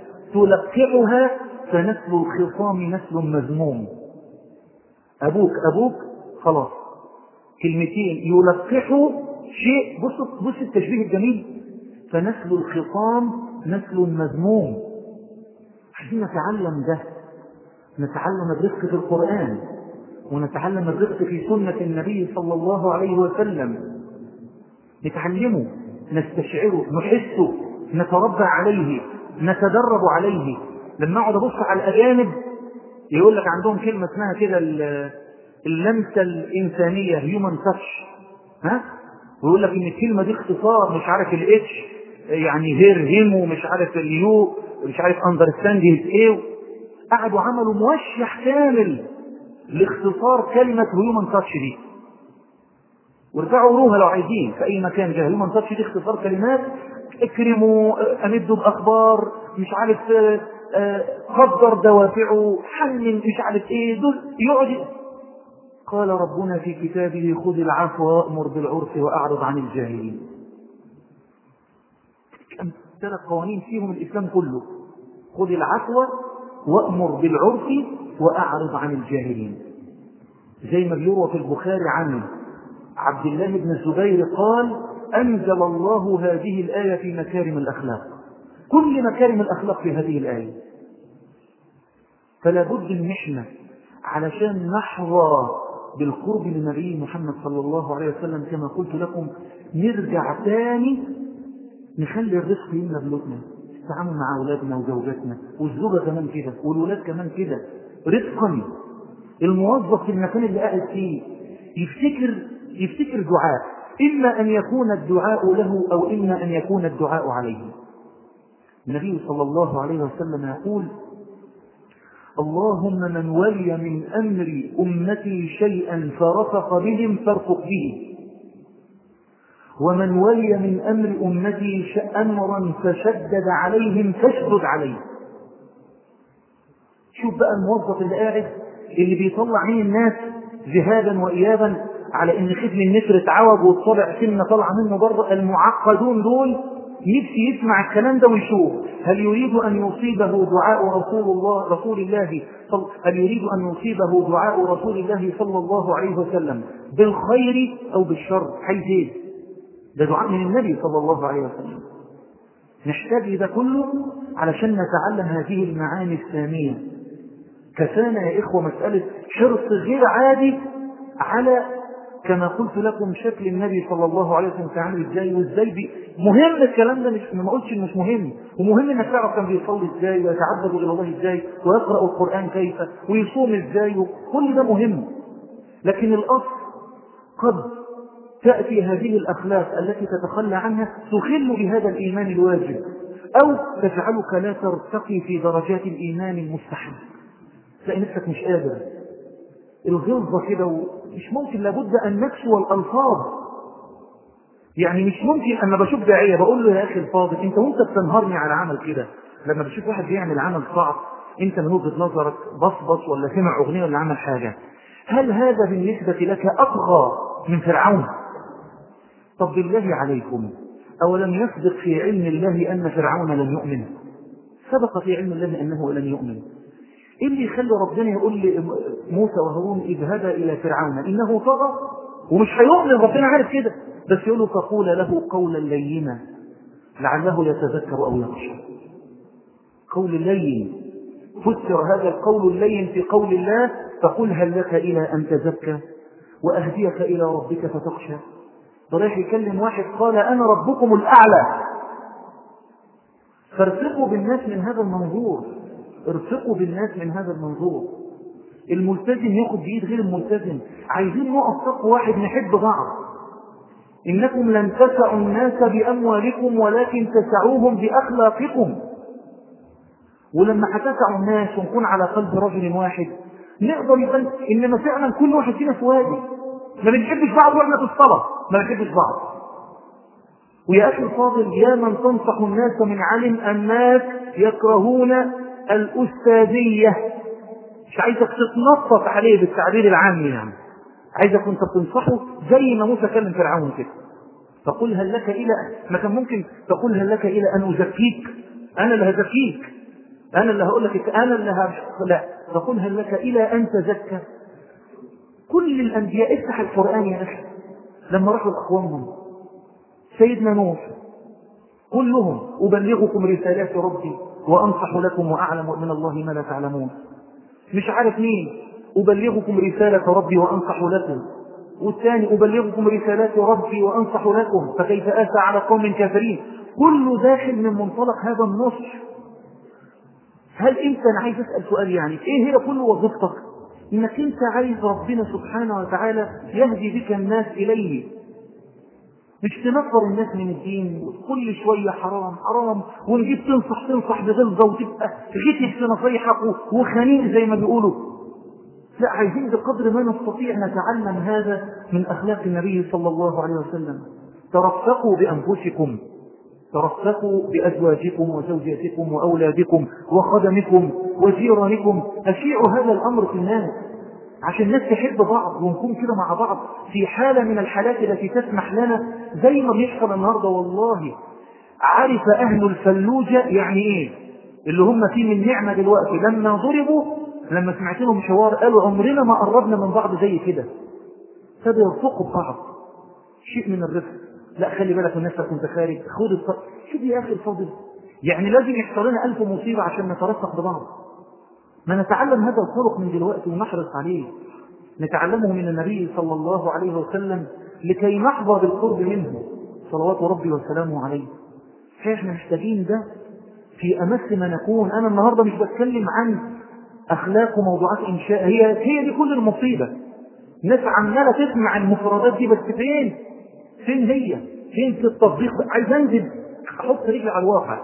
تلقحها فنسل الخصام نسل مذموم أبوك أبوك خلاص كلمتين يلقحوا شيء بص بص التشبيه الجميل فنسل الخصام نسل مذموم عايزين نتعلم ده نتعلم الرفق في القرآن ونتعلم الرفق في سنة النبي صلى الله عليه وسلم نتعلمه نستشعره نحسه نتربى عليه نتدرب عليه لما اقعد ابص على الاجانب يقول لك عندهم كلمه اسمها كده اللمسه الانسانيه هيومن تاتش ها ويقول لك ان الكلمه دي اختصار مش عارف الاتش يعني هير هيم ومش عارف اليو مش عارف اندرستاند ايه قعدوا عملوا موشح كامل لاختصار كلمه هيومن تاتش دي وارجعوا قروها لو عايزين في اي مكان جاي هيومن تاتش دي اختصار كلمات اكرموا امدوا باخبار مش عارف قدر دوافعه حنن مش عارف ايه دول يقعد قال ربنا في كتابه خذ العفو وامر بالعرف واعرض عن الجاهلين ثلاث قوانين فيهم الاسلام كله خذ العفو وامر بالعرف واعرض عن الجاهلين زي ما بيروى في البخاري عن عبد الله بن الزبير قال أنزل الله هذه الآية في مكارم الأخلاق كل مكارم الأخلاق في هذه الآية فلا بد ان احنا علشان نحظى بالقرب من نبي محمد صلى الله عليه وسلم كما قلت لكم نرجع تاني نخلي الرزق يملى بيوتنا التعامل مع اولادنا وزوجاتنا والزوجه كمان كده والولاد كمان كده رزقا الموظف في المكان اللي قاعد فيه يفتكر يفتكر دعاء إما أن يكون الدعاء له أو إما أن يكون الدعاء عليه النبي صلى الله عليه وسلم يقول اللهم من ولي من أمر أمتي شيئا فرفق بهم فارفق به ومن ولي من أمر أمتي أمرا فشدد عليهم فاشدد عليه شوف بقى الموظف اللي قاعد اللي بيطلع عين الناس ذهابا وإيابا على ان ختم النسر اتعوج والطلع سنه طالعه منه بره المعقدون دول نفسي يسمع الكلام ده ويشوف هل يريد ان يصيبه دعاء رسول الله رسول الله صل... هل يريد ان يصيبه دعاء رسول الله صلى الله عليه وسلم بالخير او بالشر حيث ايه ده دعاء من النبي صلى الله عليه وسلم نحتاج لده كله علشان نتعلم هذه المعاني الساميه كفانا يا اخوه مساله حرص غير عادي على كما قلت لكم شكل النبي صلى الله عليه وسلم كان عامل ازاي وازاي بي مهم الكلام ده مش ما قلتش انه مش مهم ومهم انك تعرف كان بيصلي ازاي ويتعبد الى الله ازاي ويقرا القران كيف ويصوم ازاي كل ده مهم لكن الاصل قد تاتي هذه الاخلاق التي تتخلى عنها تخل بهذا الايمان الواجب او تجعلك لا ترتقي في درجات الايمان المستحب تلاقي نفسك مش قادر الغلظة كده مش ممكن لابد أن نكسو الألفاظ يعني مش ممكن أما بشوف داعية بقول له يا أخي الفاضل أنت وأنت بتنهرني على عمل كده لما بشوف واحد بيعمل عمل صعب أنت من وجهة نظرك بصبص ولا سمع أغنية ولا عمل حاجة هل هذا بالنسبة لك أطغى من فرعون طب بالله عليكم أولم يسبق في علم الله أن فرعون لن يؤمن سبق في علم الله أنه لن يؤمن ايه اللي يخلي ربنا يقول لموسى وهارون اذهبا الى فرعون انه طغى ومش هيؤمن ربنا عارف كده بس يقول له فقول له قولا لينا لعله يتذكر او يخشى قول اللين فسر هذا القول اللين في قول الله فقل هل لك الى ان تزكى واهديك الى ربك فتخشى رايح يكلم واحد قال انا ربكم الاعلى فارفقوا بالناس من هذا المنظور ارفقوا بالناس من هذا المنظور الملتزم ياخد بايد غير الملتزم عايزين نقف صف واحد نحب بعض انكم لن تسعوا الناس باموالكم ولكن تسعوهم باخلاقكم ولما هتسعوا الناس ونكون على قلب رجل واحد نقدر يبان انما فعلا كل واحد فينا في وادي ما بنحبش بعض واحنا في الصلاه ما بنحبش بعض ويا اخي الفاضل يا من تنصح الناس من علم الناس يكرهون الأستاذية مش عايزك تتنطط عليه بالتعبير العام يعني عايزك وانت بتنصحه زي ما موسى كلم فرعون كده فقل هل لك إلى ما كان ممكن تقول هل لك إلى أن أزكيك أنا اللي هزكيك أنا اللي هقول لك أنا اللي هب... لا فقل هل لك إلى أن تزكى كل الأنبياء افتح القرآن يا أخي لما راحوا لأقوامهم سيدنا نوح كلهم أبلغكم رسالات ربي وأنصح لكم وأعلم من الله ما لا تعلمون مش عارف مين أبلغكم رسالة ربي وأنصح لكم والثاني أبلغكم رسالات ربي وأنصح لكم فكيف آسى على قوم كافرين كله داخل من منطلق هذا النصح هل انت انا عايز اسال سؤال يعني ايه هي كل وظيفتك انك انت عايز ربنا سبحانه وتعالى يهدي بك الناس اليه مش تنفر الناس من الدين كل شويه حرام حرام ونجيب تنصح تنصح بغلظه وتبقى غتت في نصيحك وخنيق زي ما بيقولوا لا عايزين بقدر ما نستطيع نتعلم هذا من اخلاق النبي صلى الله عليه وسلم ترفقوا بانفسكم ترفقوا بأزواجكم وزوجاتكم وأولادكم وخدمكم وجيرانكم أشيعوا هذا الأمر في الناس عشان الناس تحب بعض ونكون كده مع بعض في حالة من الحالات التي تسمح لنا زي ما بيحصل النهاردة والله عرف أهل الفلوجة يعني إيه اللي هم فيه من نعمة دلوقتي لما ضربوا لما سمعت لهم حوار قالوا عمرنا ما قربنا من بعض زي كده فبيرفقوا ببعض شيء من الرفق لا خلي بالك من نفسك وانت خارج خد الصف شوف يا اخي الفاضل يعني لازم يحصل لنا ألف مصيبة عشان نترفق ببعض ما نتعلم هذا الخلق من دلوقتي ونحرص عليه نتعلمه من النبي صلى الله عليه وسلم لكي نحظى بالقرب منه صلوات ربي وسلامه عليه احنا محتاجين ده في أمس ما نكون أنا النهاردة مش بتكلم عن أخلاق وموضوعات إنشاء هي هي دي كل المصيبة ناس عمالة تسمع المفردات دي بس فين فين هي فين في التطبيق عايز انزل احط رجلي على الواقع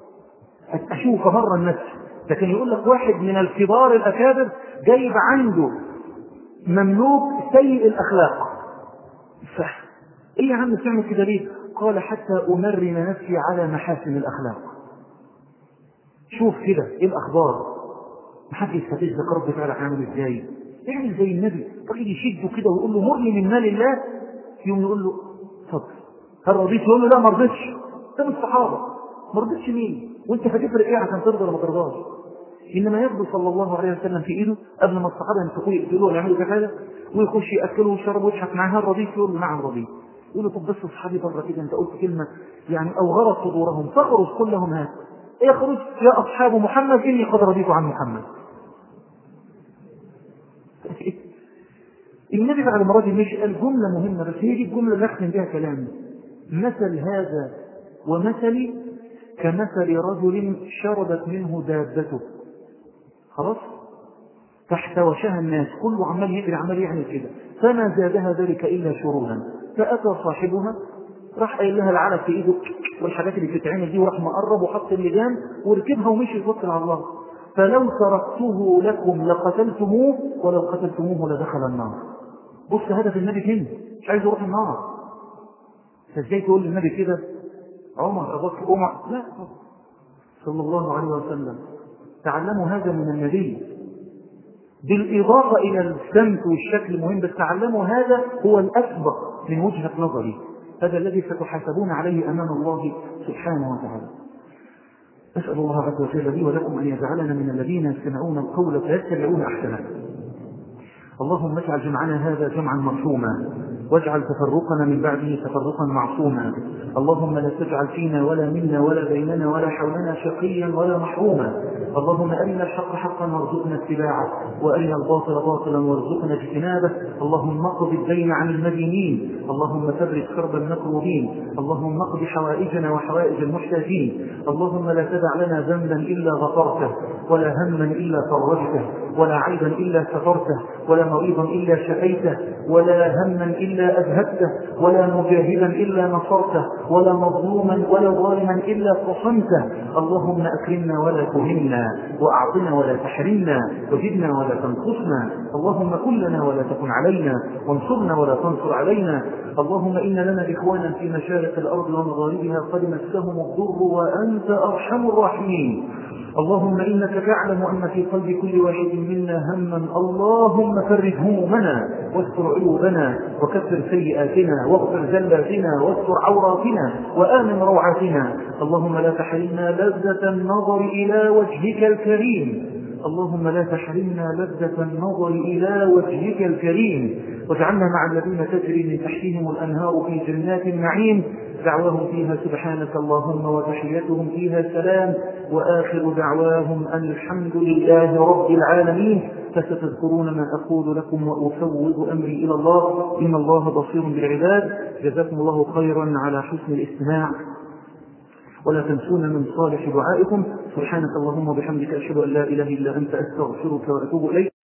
اشوف مره النفس لكن يقول لك واحد من الكبار الاكابر جايب عنده مملوك سيء الاخلاق صح ايه يا عم تعمل كده ليه قال حتى امرن نفسي على محاسن الاخلاق شوف كده ايه الاخبار محدش يستفزك رب تعالى عامل ازاي اعمل زي النبي راجل يشده كده ويقول له مرني من مال الله يوم يقول له اتفضل هل رضيت يقول له لا ما رضيتش ده من الصحابه ما رضيتش مين وانت هتفرق ايه عشان ترضى ولا ما ترضاش انما يرضي صلى الله عليه وسلم في ايده قبل ما الصحابه يمسكوه يقتلوه ويعملوا كذا ويخش ياكله ويشرب ويضحك معاه هل رضيت يقول له نعم رضيت يقول له طب بس اصحابي بره كده انت قلت كلمه يعني اوغرت صدورهم فاخرج كلهم هات اخرج يا اصحاب محمد اني قد رضيت عن محمد النبي بعد المرة دي مش قال جملة مهمة بس هي دي الجملة اللي أختم بها كلامي مثل هذا ومثلي كمثل رجل شربت منه دابته خلاص فاحتوشها الناس كله عمال يجري عمال يعمل كده فما زادها ذلك إلا شرورا فأتى صاحبها راح قايل لها العلف في ايده والحاجات اللي بتتعمل دي وراح مقرب وحط اللجام وركبها ومشي يتوكل على الله فلو تركته لكم لقتلتموه ولو قتلتموه لدخل النار بص هدف النبي فين مش عايز يروح النار فازاي تقول للنبي كده عمر ابو بكر عمر لا صلى الله عليه وسلم تعلموا هذا من النبي بالإضافة إلى السمت والشكل المهم بس تعلموا هذا هو الأسبق من وجهة نظري هذا الذي ستحاسبون عليه أمام الله سبحانه وتعالى أسأل الله عز وجل لي ولكم أن يجعلنا من الذين يستمعون القول فيتبعون أحسنه اللهم اجعل جمعنا هذا جمعا مرحوما واجعل تفرقنا من بعده تفرقا معصوما اللهم لا تجعل فينا ولا منا ولا بيننا ولا حولنا شقيا ولا محروما اللهم أرنا الحق حقا وارزقنا اتباعه وأرنا الباطل باطلا وارزقنا اجتنابه اللهم اقض الدين عن المدينين اللهم فرج كرب المكروبين اللهم اقض حوائجنا وحوائج المحتاجين اللهم لا تدع لنا ذنبا إلا غفرته ولا هما إلا فرجته ولا عيبا إلا سترته ولا مريضا إلا شفيته ولا هما إلا أذهبته ولا مجاهدا إلا نصرته ولا مظلوما ولا ظالما إلا قصمته اللهم أكرمنا ولا تهنا وأعطنا ولا تحرمنا وزدنا ولا تنقصنا اللهم كن لنا ولا تكن علينا وانصرنا ولا تنصر علينا اللهم إن لنا إخوانا في مشارق الأرض ومغاربها قد مسهم الضر وأنت أرحم الراحمين اللهم إنك تعلم أن في قلب كل واحد منا هما اللهم فرج همومنا واستر عيوبنا وكفر سيئاتنا واغفر زلاتنا واستر عوراتنا وآمن روعاتنا اللهم لا تحرمنا لذة النظر إلى وجهك الكريم اللهم لا تحرمنا لذة النظر إلى وجهك الكريم واجعلنا مع الذين تجري من تحتهم الأنهار في جنات النعيم دعواهم فيها سبحانك اللهم وتحيتهم فيها سلام وآخر دعواهم أن الحمد لله رب العالمين فستذكرون ما أقول لكم وأفوض أمري إلى الله إن الله بصير بالعباد جزاكم الله خيرا على حسن الاستماع ولا تنسون من صالح دعائكم سبحانك اللهم وبحمدك أشهد أن لا إله إلا أنت أستغفرك وأتوب إليك